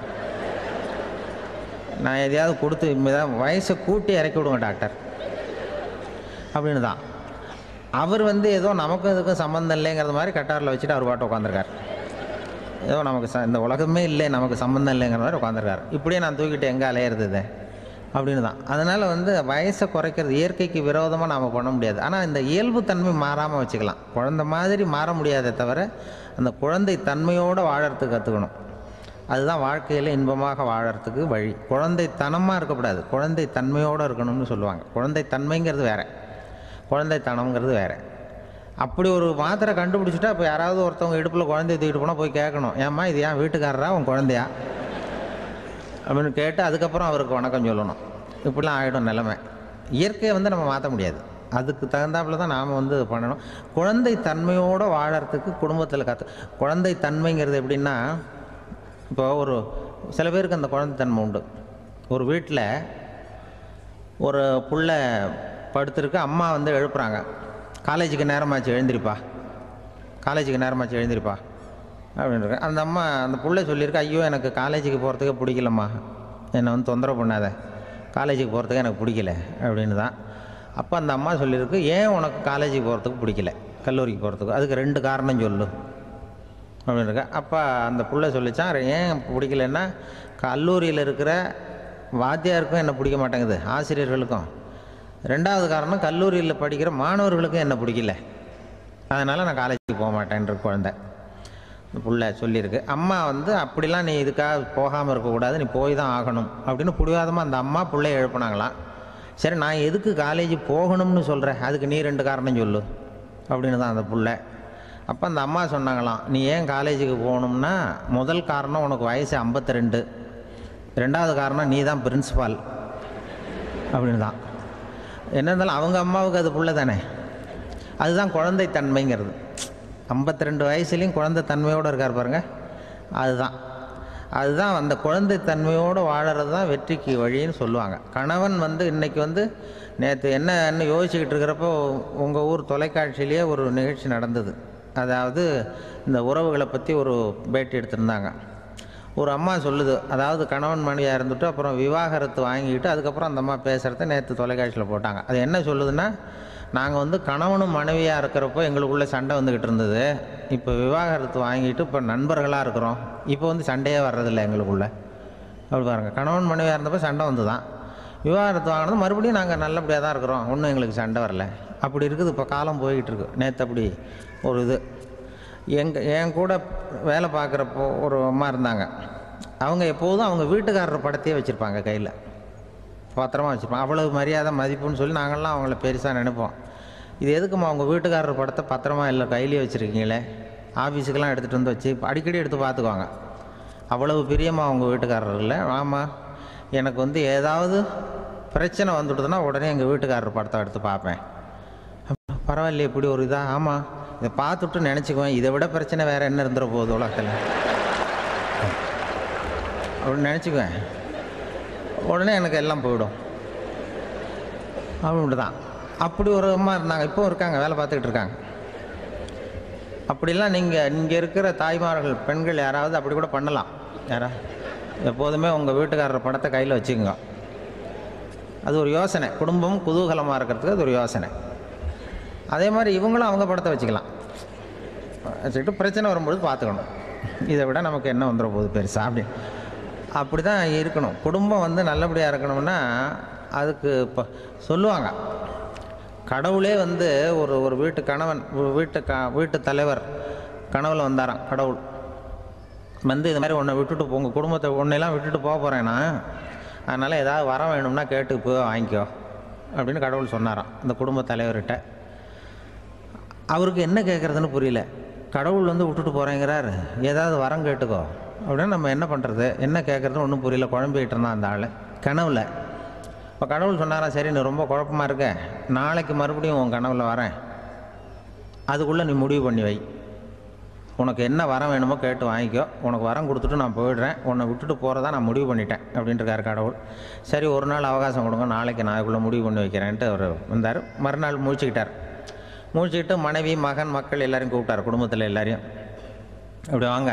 நான் எதையாவது கொடுத்து இனிமேதான் வயசை கூட்டி இறக்கி விடுங்க டாக்டர் அப்படின்னு தான் அவர் வந்து ஏதோ நமக்கும் இதுக்கும் சம்மந்தம் இல்லைங்கிறது மாதிரி கட்டாரில் வச்சுட்டு அவர் பாட்டு உட்காந்துருக்கார் ஏதோ நமக்கு ச இந்த உலகமே இல்லை நமக்கு சம்மந்தம் இல்லைங்கிற மாதிரி உட்காந்துருக்காரு இப்படியே நான் தூக்கிட்டு எங்கே அலையிறது இதை அப்படின்னு தான் அதனால் வந்து வயசை குறைக்கிறது இயற்கைக்கு விரோதமாக நாம் பண்ண முடியாது ஆனால் இந்த இயல்புத்தன்மை மாறாமல் வச்சுக்கலாம் குழந்தை மாதிரி மாற முடியாதே தவிர அந்த குழந்தை தன்மையோடு வாழறதுக்கு கற்றுக்கணும் அதுதான் வாழ்க்கையில் இன்பமாக வாழறதுக்கு வழி குழந்தைத்தனமாக இருக்கக்கூடாது குழந்தை தன்மையோடு இருக்கணும்னு சொல்லுவாங்க குழந்தை தன்மைங்கிறது வேறு குழந்தைத்தனம்ங்கிறது வேறு அப்படி ஒரு மாத்திரை கண்டுபிடிச்சிட்டா இப்போ யாராவது ஒருத்தவங்க இடுப்பில் குழந்தைய தூக்கிட்டு போனால் போய் கேட்கணும் ஏம்மா இது ஏன் வீட்டுக்காரரா உன் குழந்தையா அப்படின்னு கேட்டு அதுக்கப்புறம் அவருக்கு வணக்கம் சொல்லணும் இப்படிலாம் ஆகிடும் நிலைமை இயற்கையை வந்து நம்ம மாற்ற முடியாது அதுக்கு தகுந்தாப்புல தான் நாம் வந்து பண்ணணும் குழந்தை தன்மையோடு வாழறதுக்கு குடும்பத்தில் கற்று குழந்தை தன்மைங்கிறது எப்படின்னா இப்போ ஒரு சில பேருக்கு அந்த குழந்தைத்தன்மை உண்டு ஒரு வீட்டில் ஒரு புள்ள படுத்திருக்கு அம்மா வந்து எழுப்புறாங்க காலேஜுக்கு நேரமாச்சு எழுந்திருப்பா காலேஜுக்கு நேரமாச்சு எழுந்திருப்பா அப்படின்னு அந்த அம்மா அந்த புள்ள சொல்லியிருக்கு ஐயோ எனக்கு காலேஜுக்கு போகிறதுக்கே பிடிக்கலம்மா என்னை வந்து தொந்தரவு பண்ணாத காலேஜுக்கு போகிறதுக்கு எனக்கு பிடிக்கல அப்படின்னு தான் அப்போ அந்த அம்மா சொல்லியிருக்கு ஏன் உனக்கு காலேஜுக்கு போகிறதுக்கு பிடிக்கல கல்லூரிக்கு போகிறதுக்கு அதுக்கு ரெண்டு காரணம் சொல்லு அப்படின்னு இருக்கா அப்போ அந்த புள்ள சொல்லிச்சான் ஏன் பிடிக்கலன்னா கல்லூரியில் இருக்கிற வாத்தியாருக்கும் என்ன பிடிக்க மாட்டேங்குது ஆசிரியர்களுக்கும் ரெண்டாவது காரணம் கல்லூரியில் படிக்கிற மாணவர்களுக்கும் என்ன பிடிக்கல அதனால் நான் காலேஜுக்கு போக மாட்டேன்ற குழந்தை இந்த புள்ள சொல்லியிருக்கு அம்மா வந்து அப்படிலாம் நீ இதுக்காக போகாமல் இருக்கக்கூடாது நீ போய் தான் ஆகணும் அப்படின்னு பிடிவாதமாக அந்த அம்மா பிள்ளைய எழுப்புனாங்களாம் சரி நான் எதுக்கு காலேஜ் போகணும்னு சொல்கிறேன் அதுக்கு நீ ரெண்டு காரணம் சொல்லு அப்படின்னு தான் அந்த புள்ள அப்போ அந்த அம்மா சொன்னாங்களாம் நீ ஏன் காலேஜுக்கு போகணும்னா முதல் காரணம் உனக்கு வயசு ஐம்பத்தி ரெண்டு ரெண்டாவது காரணம் நீ தான் பிரின்ஸிபால் அப்படின்னு தான் என்ன இருந்தாலும் அவங்க அம்மாவுக்கு அது புள்ள தானே அதுதான் குழந்தை தன்மைங்கிறது ஐம்பத்தி ரெண்டு வயசுலேயும் குழந்தை தன்மையோடு இருக்கார் பாருங்க அதுதான் அதுதான் அந்த குழந்தை தன்மையோடு வாழறது தான் வெற்றிக்கு வழின்னு சொல்லுவாங்க கணவன் வந்து இன்னைக்கு வந்து நேற்று என்னன்னு யோசிச்சுக்கிட்டு இருக்கிறப்போ உங்கள் ஊர் தொலைக்காட்சியிலேயே ஒரு நிகழ்ச்சி நடந்தது அதாவது இந்த உறவுகளை பற்றி ஒரு பேட்டி எடுத்திருந்தாங்க ஒரு அம்மா சொல்லுது அதாவது கணவன் மனைவியாக இருந்துட்டு அப்புறம் விவாகரத்து வாங்கிட்டு அதுக்கப்புறம் அந்த அம்மா பேசுகிறத நேற்று தொலைக்காட்சியில் போட்டாங்க அது என்ன சொல்லுதுன்னா நாங்கள் வந்து கணவனும் மனைவியாக இருக்கிறப்போ எங்களுக்குள்ளே சண்டை வந்துக்கிட்டு இருந்தது இப்போ விவாகரத்து வாங்கிட்டு இப்போ நண்பர்களாக இருக்கிறோம் இப்போ வந்து சண்டையே வர்றதில்ல எங்களுக்குள்ள அப்படி பாருங்கள் கணவன் மனைவியாக இருந்தப்போ சண்டை வந்து தான் விவாகரத்து வாங்கினது மறுபடியும் நாங்கள் நல்லபடியாக தான் இருக்கிறோம் ஒன்றும் எங்களுக்கு சண்டை வரல அப்படி இருக்குது இப்போ காலம் போய்கிட்டு இருக்கு நேற்று அப்படி ஒரு இது எங்கள் என் கூட வேலை பார்க்குறப்போ ஒரு அம்மா இருந்தாங்க அவங்க எப்போதும் அவங்க வீட்டுக்காரர் படத்தையே வச்சுருப்பாங்க கையில் பத்திரமா வச்சுருப்பாங்க அவ்வளவு மரியாதை மதிப்புன்னு சொல்லி நாங்கள்லாம் அவங்கள பெருசாக நினைப்போம் இது எதுக்கும்மா அவங்க வீட்டுக்காரர் படத்தை பத்திரமா இல்லை கையிலேயே வச்சுருக்கீங்களே ஆஃபீஸுக்கெல்லாம் எடுத்துகிட்டு வந்து வச்சு அடிக்கடி எடுத்து பார்த்துக்குவாங்க அவ்வளவு பிரியமாக அவங்க வீட்டுக்காரர் இல்லை ஆமாம் எனக்கு வந்து ஏதாவது பிரச்சனை வந்துடுதுன்னா உடனே எங்கள் வீட்டுக்காரர் படத்தை எடுத்து பார்ப்பேன் பரவாயில்லையே இப்படி ஒரு இதா ஆமாம் இதை பார்த்துட்டு நினச்சிக்குவேன் இதை விட பிரச்சனை வேறு என்ன இருந்துட போகுது உலகத்தில் அப்படின்னு நினச்சிக்குவேன் உடனே எனக்கு எல்லாம் போயிடும் அப்படி தான் அப்படி ஒரு அம்மா இருந்தாங்க இப்போ இருக்காங்க வேலை பார்த்துக்கிட்டு இருக்காங்க அப்படிலாம் நீங்கள் இங்கே இருக்கிற தாய்மார்கள் பெண்கள் யாராவது அப்படி கூட பண்ணலாம் யாரா எப்போதுமே உங்கள் வீட்டுக்காரர் படத்தை கையில் வச்சுக்கோங்க அது ஒரு யோசனை குடும்பம் குதூகலமாக இருக்கிறதுக்கு அது ஒரு யோசனை அதே மாதிரி இவங்களும் அவங்க படத்தை வச்சுக்கலாம் வச்சுக்கிட்டு பிரச்சனை வரும்பொழுது பார்த்துக்கணும் இதை விட நமக்கு என்ன வந்துட போகுது பெருசா அப்படி அப்படி தான் இருக்கணும் குடும்பம் வந்து நல்லபடியாக இருக்கணும்னா அதுக்கு இப்போ சொல்லுவாங்க கடவுளே வந்து ஒரு ஒரு வீட்டு கணவன் ஒரு வீட்டு க வீட்டு தலைவர் கனவுல வந்தாராம் கடவுள் வந்து இது மாதிரி உன்னை விட்டுட்டு போ- உங்க குடும்பத்தை உன்னையெல்லாம் விட்டுட்டு போக போகிறேன்னா அதனால் ஏதாவது வர வேணும்னா கேட்டு போய் வாங்கிக்கோ அப்படின்னு கடவுள் சொன்னாராம் இந்த குடும்ப தலைவர்கிட்ட அவருக்கு என்ன கேட்குறதுன்னு புரியல கடவுள் வந்து விட்டுட்டு போகிறேங்கிறார் ஏதாவது வரம் கேட்டுக்கோ அப்படின்னு நம்ம என்ன பண்ணுறது என்ன கேட்குறதுன்னு ஒன்றும் புரியல குழம்பிக்கிட்டு இருந்தான் அந்த ஆள் கனவுல இப்போ கடவுள் சொன்னாரா சரி நீ ரொம்ப குழப்பமா இருக்க நாளைக்கு மறுபடியும் உன் கனவுல வரேன் அதுக்குள்ளே நீ முடிவு பண்ணி வை உனக்கு என்ன வரம் வேணுமோ கேட்டு வாங்கிக்கோ உனக்கு வரம் கொடுத்துட்டு நான் போயிடுறேன் உன்னை விட்டுட்டு போகிறதா நான் முடிவு பண்ணிட்டேன் அப்படின்ட்டுருக்காரு கடவுள் சரி ஒரு நாள் அவகாசம் கொடுங்க நாளைக்கு நான் அதுக்குள்ளே முடிவு பண்ணி வைக்கிறேன்ட்டு அவர் வந்தார் மறுநாள் முழிச்சுக்கிட்டார் முழிச்சுக்கிட்டு மனைவி மகன் மக்கள் எல்லாரையும் கூப்பிட்டார் குடும்பத்தில் எல்லாரையும் இப்படி வாங்க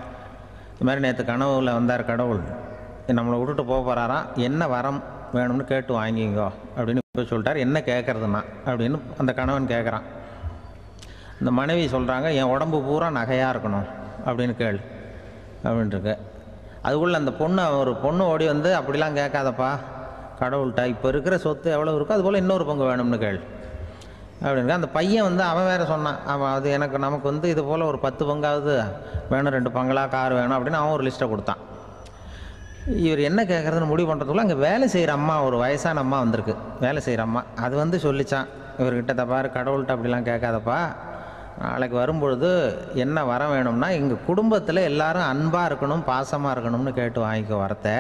இது மாதிரி நேற்று கனவுல வந்தார் கடவுள் நம்மளை விட்டுட்டு போக போகிறாராம் என்ன வரம் வேணும்னு கேட்டு வாங்கிங்கோ அப்படின்னு போய் சொல்லிட்டார் என்ன கேட்குறதுன்னா அப்படின்னு அந்த கணவன் கேட்குறான் இந்த மனைவி சொல்கிறாங்க என் உடம்பு பூரா நகையாக இருக்கணும் அப்படின்னு கேள் அப்படின்ட்டுருக்கு அதுக்குள்ளே அந்த பொண்ணு ஒரு பொண்ணு ஓடி வந்து அப்படிலாம் கேட்காதப்பா கடவுள்கிட்ட இப்போ இருக்கிற சொத்து எவ்வளோ இருக்கோ அதுபோல் இன்னொரு பங்கு வேணும்னு கேள் அப்படின்னு அந்த பையன் வந்து அவன் வேற சொன்னான் அவன் அது எனக்கு நமக்கு வந்து இது போல் ஒரு பத்து பங்காவது வேணும் ரெண்டு பங்களா கார் வேணும் அப்படின்னு அவன் ஒரு லிஸ்ட்டை கொடுத்தான் இவர் என்ன கேட்குறதுன்னு முடிவு பண்ணுறதுக்குள்ள அங்கே வேலை செய்கிற அம்மா ஒரு வயசான அம்மா வந்திருக்கு வேலை செய்கிற அம்மா அது வந்து சொல்லிச்சான் இவர்கிட்ட தப்பாரு கடவுள்கிட்ட அப்படிலாம் கேட்காதப்பா நாளைக்கு வரும்பொழுது என்ன வர வேணும்னா எங்கள் குடும்பத்தில் எல்லாரும் அன்பாக இருக்கணும் பாசமாக இருக்கணும்னு கேட்டு வாங்கிக்கோ வரத்தை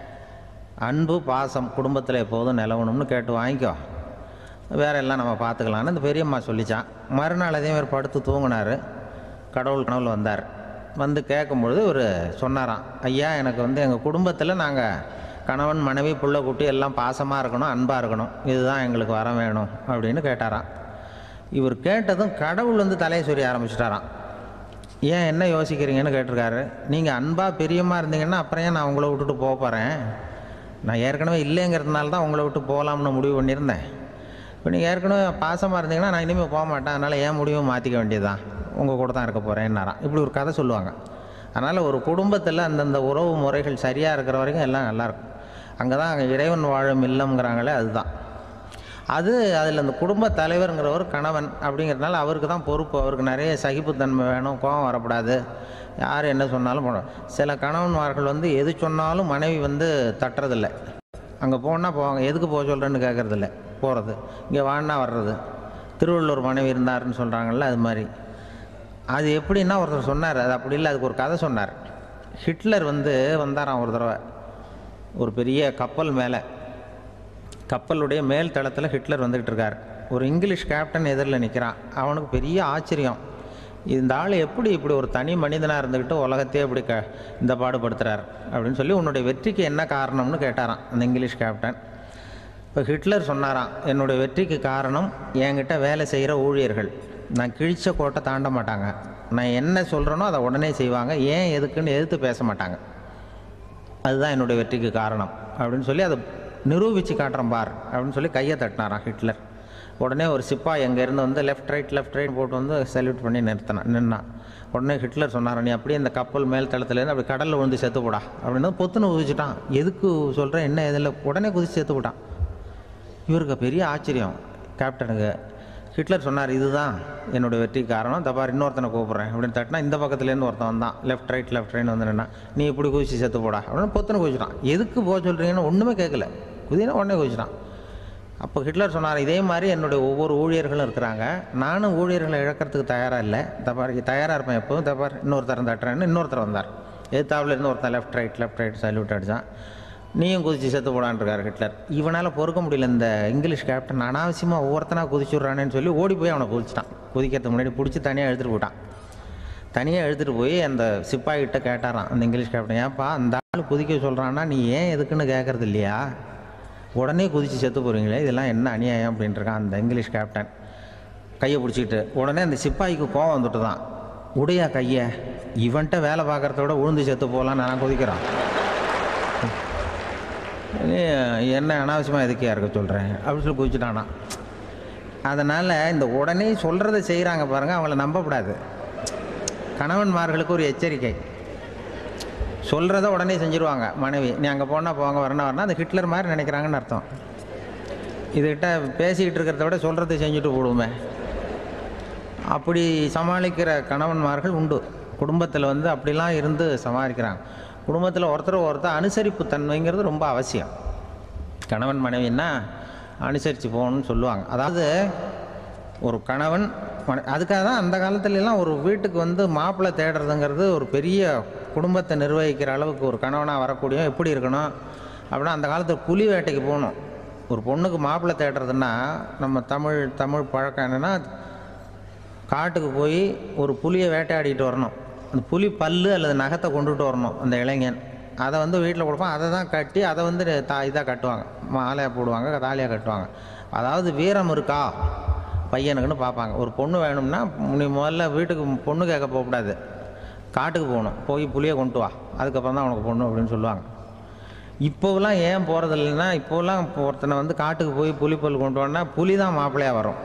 அன்பு பாசம் குடும்பத்தில் எப்போதும் நிலவணும்னு கேட்டு வாங்கிக்கோ வேற எல்லாம் நம்ம பார்த்துக்கலான்னு இந்த பெரியம்மா சொல்லிச்சான் மறுநாள் அதே மாதிரி படுத்து தூங்கினார் கடவுள் கனவுல வந்தார் வந்து கேட்கும்பொழுது இவர் சொன்னாராம் ஐயா எனக்கு வந்து எங்கள் குடும்பத்தில் நாங்கள் கணவன் மனைவி புள்ள குட்டி எல்லாம் பாசமாக இருக்கணும் அன்பாக இருக்கணும் இதுதான் எங்களுக்கு வர வேணும் அப்படின்னு கேட்டாராம் இவர் கேட்டதும் கடவுள் வந்து தலையை சொரிய ஆரம்பிச்சிட்டாராம் ஏன் என்ன யோசிக்கிறீங்கன்னு கேட்டிருக்காரு நீங்கள் அன்பாக பிரியமாக இருந்தீங்கன்னா அப்புறம் ஏன் நான் உங்களை விட்டுட்டு போக போகிறேன் நான் ஏற்கனவே இல்லைங்கிறதுனால தான் உங்களை விட்டு போகலாம்னு முடிவு பண்ணியிருந்தேன் இப்போ நீங்கள் ஏற்கனவே பாசமாக இருந்தீங்கன்னா நான் இனிமேல் போக மாட்டேன் அதனால் ஏன் முடிவை மாற்றிக்க வேண்டியதுதான் உங்கள் கூட தான் இருக்க போகிறேன்னாராம் இப்படி ஒரு கதை சொல்லுவாங்க அதனால் ஒரு குடும்பத்தில் அந்தந்த உறவு முறைகள் சரியாக இருக்கிற வரைக்கும் எல்லாம் நல்லாயிருக்கும் அங்கே தான் இறைவன் வாழும் இல்லம்ங்கிறாங்களே அதுதான் அது அதில் அந்த குடும்ப தலைவருங்கிறவர் கணவன் அப்படிங்கிறதுனால அவருக்கு தான் பொறுப்பு அவருக்கு நிறைய சகிப்புத்தன்மை வேணும் கோபம் வரக்கூடாது யார் என்ன சொன்னாலும் போகணும் சில கணவன்மார்கள் வந்து எது சொன்னாலும் மனைவி வந்து தட்டுறதில்ல அங்கே போனால் போவாங்க எதுக்கு போக சொல்கிறேன்னு கேட்குறதில்ல போகிறது இங்கே வான்னா வர்றது திருவள்ளூர் மனைவி இருந்தாருன்னு சொல்கிறாங்கல்ல அது மாதிரி அது எப்படின்னா ஒருத்தர் சொன்னார் அது அப்படி இல்லை அதுக்கு ஒரு கதை சொன்னார் ஹிட்லர் வந்து வந்தாராம் ஒரு தடவை ஒரு பெரிய கப்பல் மேலே கப்பலுடைய மேல் தளத்தில் ஹிட்லர் வந்துக்கிட்டு இருக்கார் ஒரு இங்கிலீஷ் கேப்டன் எதிரில் நிற்கிறான் அவனுக்கு பெரிய ஆச்சரியம் இந்த ஆள் எப்படி இப்படி ஒரு தனி மனிதனாக இருந்துக்கிட்டு உலகத்தையே இப்படி க இந்த பாடுபடுத்துகிறார் அப்படின்னு சொல்லி உன்னுடைய வெற்றிக்கு என்ன காரணம்னு கேட்டாராம் அந்த இங்கிலீஷ் கேப்டன் இப்போ ஹிட்லர் சொன்னாராம் என்னுடைய வெற்றிக்கு காரணம் என்கிட்ட வேலை செய்கிற ஊழியர்கள் நான் கிழிச்ச கோட்டை தாண்ட மாட்டாங்க நான் என்ன சொல்கிறேனோ அதை உடனே செய்வாங்க ஏன் எதுக்குன்னு எதிர்த்து பேச மாட்டாங்க அதுதான் என்னுடைய வெற்றிக்கு காரணம் அப்படின்னு சொல்லி அதை நிரூபித்து காட்டுறேன் பார் அப்படின்னு சொல்லி கையை தட்டினாராம் ஹிட்லர் உடனே ஒரு சிப்பாய் அங்கேருந்து வந்து லெஃப்ட் ரைட் லெஃப்ட் ரைட் போட்டு வந்து சல்யூட் பண்ணி நிறுத்தினான் நின்னான் உடனே ஹிட்லர் சொன்னார் நீ அப்படியே இந்த கப்பல் மேல் தளத்துலேருந்து அப்படி கடலில் விழுந்து செத்து போடா அப்படின்னு பொத்துன்னு குதிச்சுட்டான் எதுக்கு சொல்கிறேன் என்ன இதில் உடனே குதிச்சு செத்து போட்டான் இவருக்கு பெரிய ஆச்சரியம் கேப்டனுக்கு ஹிட்லர் சொன்னார் இதுதான் என்னுடைய வெற்றி காரணம் தப்பார் இன்னொருத்தனை கூப்பிட்றேன் அப்படின்னு தட்டினா இந்த பக்கத்துலேருந்து ஒருத்தன் வந்தான் லெஃப்ட் ரைட் லெஃப்ட் ரைட் வந்து நின்னா நீ இப்படி குதிச்சு செத்து போடா அப்படின்னு பொத்துன்னு குதிச்சிட்டான் எதுக்கு போக சொல்கிறீங்கன்னு ஒன்றுமே கேட்கல குதினா உடனே குதிச்சிட்டான் அப்போ ஹிட்லர் சொன்னார் இதே மாதிரி என்னுடைய ஒவ்வொரு ஊழியர்களும் இருக்கிறாங்க நானும் ஊழியர்களை இழக்கிறதுக்கு தயாராக இல்லை தப்பார் தயாராக இருப்பேன் எப்போதும் தப்பார் இன்னொருத்தர் தட்டுறேன்னு இன்னொருத்தர் வந்தார் எதிர்த்தாவில் இருந்து ஒருத்தன் left right left right salute அடித்தான் நீயும் குதிச்சு செத்து போடான்னு இருக்கார் ஹிட்லர் இவனால் பொறுக்க முடியல இந்த இங்கிலீஷ் கேப்டன் அனாவசியமாக ஒவ்வொருத்தனாக குதிச்சுட்றானேன்னு சொல்லி ஓடி போய் அவனை குதிச்சிட்டான் குதிக்கிறதுக்கு முன்னாடி பிடிச்சி தனியாக எடுத்துகிட்டு போயிட்டான் தனியாக எடுத்துகிட்டு போய் அந்த சிப்பாய்கிட்ட கேட்டாராம் அந்த இங்கிலீஷ் கேப்டன் ஏன்ப்பா அந்த ஆள் குதிக்க சொல்கிறான்னா நீ ஏன் எதுக்குன்னு கேட்கறது இல்லையா உடனே குதிச்சு செத்து போகிறீங்களே இதெல்லாம் என்ன அநியாயம் அப்படின்ட்டுருக்கான் அந்த இங்கிலீஷ் கேப்டன் கையை பிடிச்சிக்கிட்டு உடனே அந்த சிப்பாய்க்கு கோவம் வந்துட்டு தான் உடையா கையை இவன்கிட்ட வேலை பார்க்குறத விட உழுந்து செத்து போகலான்னு நான் குதிக்கிறான் நீ என்ன அனாவசியமாக எதுக்கியா இருக்க சொல்கிறேன் அப்படின்னு சொல்லி குதிச்சுட்டானா அதனால் இந்த உடனே சொல்கிறத செய்கிறாங்க பாருங்கள் அவங்கள நம்பக்கூடாது கணவன்மார்களுக்கு ஒரு எச்சரிக்கை சொல்கிறத உடனே செஞ்சுருவாங்க மனைவி நீ அங்கே போனால் போங்க வரணும் வரணும் அது ஹிட்லர் மாதிரி நினைக்கிறாங்கன்னு அர்த்தம் இதுகிட்ட பேசிக்கிட்டு இருக்கிறத விட சொல்கிறத செஞ்சுட்டு போடுவோமே அப்படி சமாளிக்கிற கணவன்மார்கள் உண்டு குடும்பத்தில் வந்து அப்படிலாம் இருந்து சமாளிக்கிறாங்க குடும்பத்தில் ஒருத்தர் ஒருத்தர் அனுசரிப்பு தன்மைங்கிறது ரொம்ப அவசியம் கணவன் மனைவின்னா அனுசரித்து போகணும்னு சொல்லுவாங்க அதாவது ஒரு கணவன் மனை- அதுக்காக தான் அந்த காலத்துல எல்லாம் ஒரு வீட்டுக்கு வந்து மாப்பிள்ளை தேடுறதுங்கிறது ஒரு பெரிய குடும்பத்தை நிர்வகிக்கிற அளவுக்கு ஒரு கணவனாக வரக்கூடிய எப்படி இருக்கணும் அப்படின்னா அந்த காலத்தில் புலி வேட்டைக்கு போகணும் ஒரு பொண்ணுக்கு மாப்பிள்ளை தேடுறதுன்னா நம்ம தமிழ் தமிழ் பழக்கம் என்னென்னா காட்டுக்கு போய் ஒரு புலியை வேட்டையாடிட்டு வரணும் அந்த புலி பல்லு அல்லது நகத்தை கொண்டுட்டு வரணும் அந்த இளைஞன் அதை வந்து வீட்டில் கொடுப்பான் அதை தான் கட்டி அதை வந்து தா இதாக கட்டுவாங்க மாலையாக போடுவாங்க தாலியாக கட்டுவாங்க அதாவது வீரம் இருக்கா பையனுக்குன்னு பார்ப்பாங்க ஒரு பொண்ணு வேணும்னா நீ முதல்ல வீட்டுக்கு பொண்ணு கேட்க போகக்கூடாது காட்டுக்கு போகணும் போய் புளியை கொண்டு வா அதுக்கப்புறம் தான் உனக்கு பொண்ணு அப்படின்னு சொல்லுவாங்க இப்போவெல்லாம் ஏன் போகிறது இல்லைன்னா இப்போவெல்லாம் இப்போ ஒருத்தனை வந்து காட்டுக்கு போய் புலிப்பல் கொண்டு வரனா புலி தான் மாப்பிள்ளையாக வரும்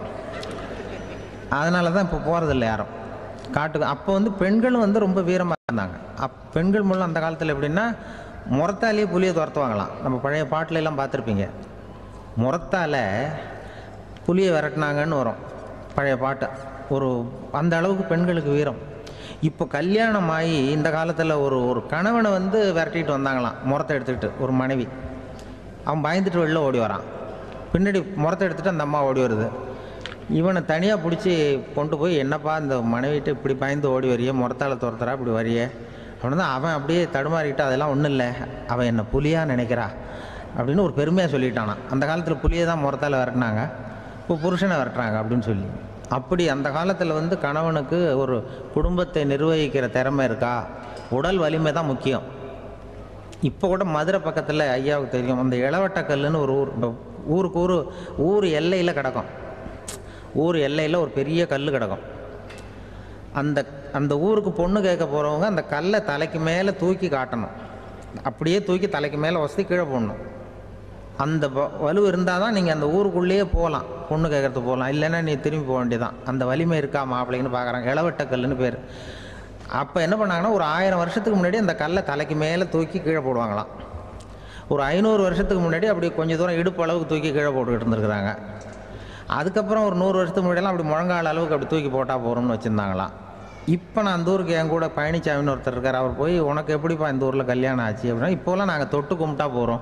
அதனால தான் இப்போ போகிறதில்ல யாரும் காட்டுக்கு அப்போ வந்து பெண்களும் வந்து ரொம்ப வீரமாக இருந்தாங்க அப் பெண்கள் மூலம் அந்த காலத்தில் எப்படின்னா முறத்தாலேயே புலியை துரத்துவாங்களாம் நம்ம பழைய பாட்டுல எல்லாம் பார்த்துருப்பீங்க முறத்தால புலியை விரட்டினாங்கன்னு வரும் பழைய பாட்டு ஒரு அந்த அளவுக்கு பெண்களுக்கு வீரம் இப்போ கல்யாணம் ஆகி இந்த காலத்தில் ஒரு ஒரு கணவனை வந்து விரட்டிட்டு வந்தாங்களாம் முறத்தை எடுத்துக்கிட்டு ஒரு மனைவி அவன் பயந்துட்டு வெளில ஓடி வரான் பின்னாடி முறத்தை எடுத்துட்டு அந்த அம்மா ஓடி வருது இவனை தனியாக பிடிச்சி கொண்டு போய் என்னப்பா இந்த மனைவிட்டு இப்படி பயந்து ஓடி வரியே முறத்தால துரத்துறா இப்படி வரியே அவனு தான் அவன் அப்படியே தடுமாறிக்கிட்டு அதெல்லாம் ஒன்றும் இல்லை அவன் என்ன புலியாக நினைக்கிறா அப்படின்னு ஒரு பெருமையாக சொல்லிட்டானான் அந்த காலத்தில் புலியை தான் முறத்தால விரட்டினாங்க இப்போ புருஷனை விரட்டுறாங்க அப்படின்னு சொல்லி அப்படி அந்த காலத்தில் வந்து கணவனுக்கு ஒரு குடும்பத்தை நிர்வகிக்கிற திறமை இருக்கா உடல் வலிமை தான் முக்கியம் இப்போ கூட மதுரை பக்கத்தில் ஐயாவுக்கு தெரியும் அந்த இளவட்டக்கல்லுன்னு ஒரு ஊர் இந்த ஊருக்கு ஊர் ஊர் எல்லையில் கிடக்கும் ஊர் எல்லையில் ஒரு பெரிய கல் கிடக்கும் அந்த அந்த ஊருக்கு பொண்ணு கேட்க போகிறவங்க அந்த கல்லை தலைக்கு மேலே தூக்கி காட்டணும் அப்படியே தூக்கி தலைக்கு மேலே வசதி கீழே போடணும் அந்த வ- வலு இருந்தால் தான் நீங்கள் அந்த ஊருக்குள்ளேயே போகலாம் பொண்ணு கேட்கறதுக்கு போகலாம் இல்லைன்னா நீ திரும்பி போக வேண்டியதான் அந்த வலிமை இருக்கா மாப்பிள்ளைன்னு பார்க்குறாங்க இளவட்டக்கல்லுன்னு பேர் அப்போ என்ன பண்ணாங்கன்னா ஒரு ஆயிரம் வருஷத்துக்கு முன்னாடி அந்த கல்லை தலைக்கு மேலே தூக்கி கீழே போடுவாங்களாம் ஒரு ஐநூறு வருஷத்துக்கு முன்னாடி அப்படி கொஞ்சம் தூரம் இடுப்பு அளவுக்கு தூக்கி கீழே போட்டுக்கிட்டு இருந்திருக்கிறாங்க அதுக்கப்புறம் ஒரு நூறு வருஷத்துக்கு முன்னாடியெல்லாம் அப்படி முழங்கால் அளவுக்கு அப்படி தூக்கி போட்டால் போகிறோம்னு வச்சுருந்தாங்களாம் இப்போ நான் அந்த ஊருக்கு என் கூட பழனிசாமின்னு ஒருத்தர் இருக்கார் அவர் போய் உனக்கு எப்படிப்பா இந்த ஊரில் கல்யாணம் ஆச்சு அப்படின்னா இப்போலாம் நாங்கள் தொட்டு கும்பிட்டா போகிறோம்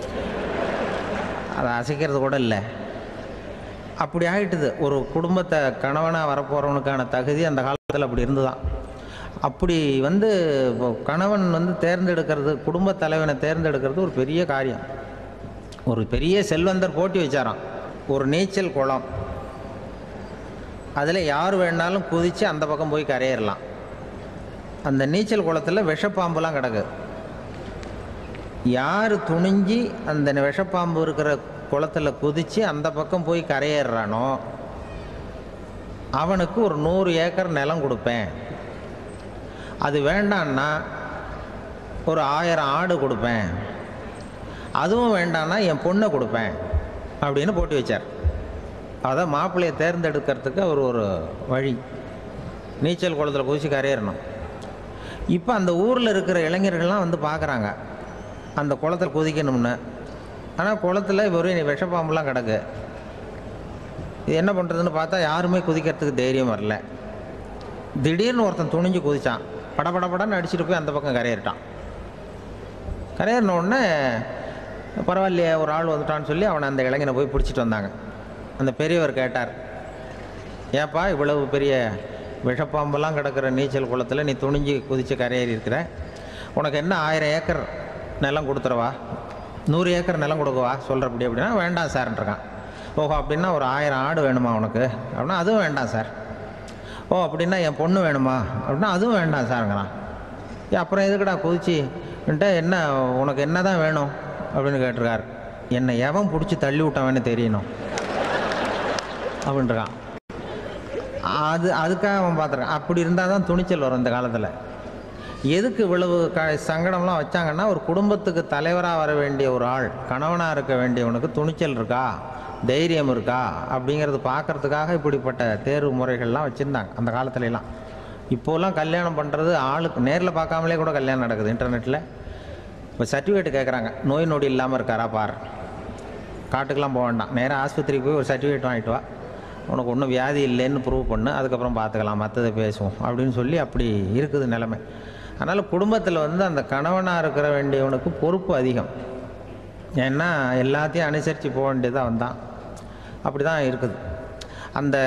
அதை அசைக்கிறது கூட இல்லை அப்படி ஆயிட்டுது ஒரு குடும்பத்தை கணவனாக வரப்போகிறவனுக்கான தகுதி அந்த காலத்தில் அப்படி இருந்துதான் அப்படி வந்து இப்போ கணவன் வந்து தேர்ந்தெடுக்கிறது குடும்பத் தலைவனை தேர்ந்தெடுக்கிறது ஒரு பெரிய காரியம் ஒரு பெரிய செல்வந்தர் போட்டி வச்சாராம் ஒரு நீச்சல் குளம் அதில் யார் வேணாலும் குதித்து அந்த பக்கம் போய் கரையேறலாம் அந்த நீச்சல் குளத்தில் விஷப்பாம்புலாம் கிடக்கு யார் துணிஞ்சு அந்த விஷப்பாம்பு இருக்கிற குளத்தில் குதித்து அந்த பக்கம் போய் கரையேறானோ அவனுக்கு ஒரு நூறு ஏக்கர் நிலம் கொடுப்பேன் அது வேண்டான்னா ஒரு ஆயிரம் ஆடு கொடுப்பேன் அதுவும் வேண்டான்னா என் பொண்ணை கொடுப்பேன் அப்படின்னு போட்டி வச்சார் அதான் மாப்பிள்ளையை தேர்ந்தெடுக்கிறதுக்கு அவர் ஒரு வழி நீச்சல் குளத்தில் குதிச்சு கரையேறணும் இப்போ அந்த ஊரில் இருக்கிற இளைஞர்கள்லாம் வந்து பார்க்குறாங்க அந்த குளத்தில் குதிக்கணும்னு ஆனால் குளத்தில் வெறும் விஷப்பாம்புலாம் கிடக்கு இது என்ன பண்ணுறதுன்னு பார்த்தா யாருமே குதிக்கிறதுக்கு தைரியம் வரல திடீர்னு ஒருத்தன் துணிஞ்சு குதிச்சான் படபடபடன்னு அடிச்சுட்டு போய் அந்த பக்கம் கரையேறிட்டான் கரையேறின உடனே பரவாயில்லையே ஒரு ஆள் வந்துட்டான்னு சொல்லி அவனை அந்த இளைஞனை போய் பிடிச்சிட்டு வந்தாங்க அந்த பெரியவர் கேட்டார் ஏப்பா இவ்வளவு பெரிய விஷப்பாம்பெல்லாம் கிடக்கிற நீச்சல் குளத்தில் நீ துணிஞ்சு குதித்து கரையேறி இருக்கிற உனக்கு என்ன ஆயிரம் ஏக்கர் நிலம் கொடுத்துறவா நூறு ஏக்கர் நிலம் கொடுக்கவா சொல்கிறப்படி அப்படின்னா வேண்டாம் சார்ன்றான் ஓஹோ அப்படின்னா ஒரு ஆயிரம் ஆடு வேணுமா உனக்கு அப்படின்னா அதுவும் வேண்டாம் சார் ஓ அப்படின்னா என் பொண்ணு வேணுமா அப்படின்னா அதுவும் வேண்டாம் சாருங்கிறான் ஏ அப்புறம் எதுக்குடா குதிச்சுன்ட்டு என்ன உனக்கு என்ன தான் வேணும் அப்படின்னு கேட்டிருக்கார் என்னை எவன் பிடிச்சி தள்ளி விட்டவன்னு தெரியணும் அப்படின்றான் அது அதுக்காக அவன் பார்த்துருக்கான் அப்படி இருந்தால் தான் துணிச்சல் வரும் இந்த காலத்தில் எதுக்கு இவ்வளவு க சங்கடம்லாம் வச்சாங்கன்னா ஒரு குடும்பத்துக்கு தலைவராக வர வேண்டிய ஒரு ஆள் கணவனாக இருக்க வேண்டியவனுக்கு துணிச்சல் இருக்கா தைரியம் இருக்கா அப்படிங்கிறது பார்க்கறதுக்காக இப்படிப்பட்ட தேர்வு முறைகள்லாம் வச்சுருந்தாங்க அந்த காலத்துலலாம் இப்போலாம் கல்யாணம் பண்ணுறது ஆளுக்கு நேரில் பார்க்காமலே கூட கல்யாணம் நடக்குது இன்டர்நெட்டில் இப்போ சர்டிஃபிகேட் கேட்குறாங்க நோய் நொடி இல்லாமல் இருக்காரா பார் காட்டுக்கெலாம் போக வேண்டாம் நேராக ஆஸ்பத்திரிக்கு போய் ஒரு சர்டிஃபிகேட் வாங்கிட்டு வா உனக்கு ஒன்றும் வியாதி இல்லைன்னு ப்ரூவ் பண்ணு அதுக்கப்புறம் பார்த்துக்கலாம் மற்றதை பேசுவோம் அப்படின்னு சொல்லி அப்படி இருக்குது நிலைமை அதனால் குடும்பத்தில் வந்து அந்த கணவனாக இருக்கிற வேண்டியவனுக்கு பொறுப்பு அதிகம் ஏன்னா எல்லாத்தையும் அனுசரித்து போக வேண்டியதாக வந்தான் அப்படி தான் இருக்குது அந்த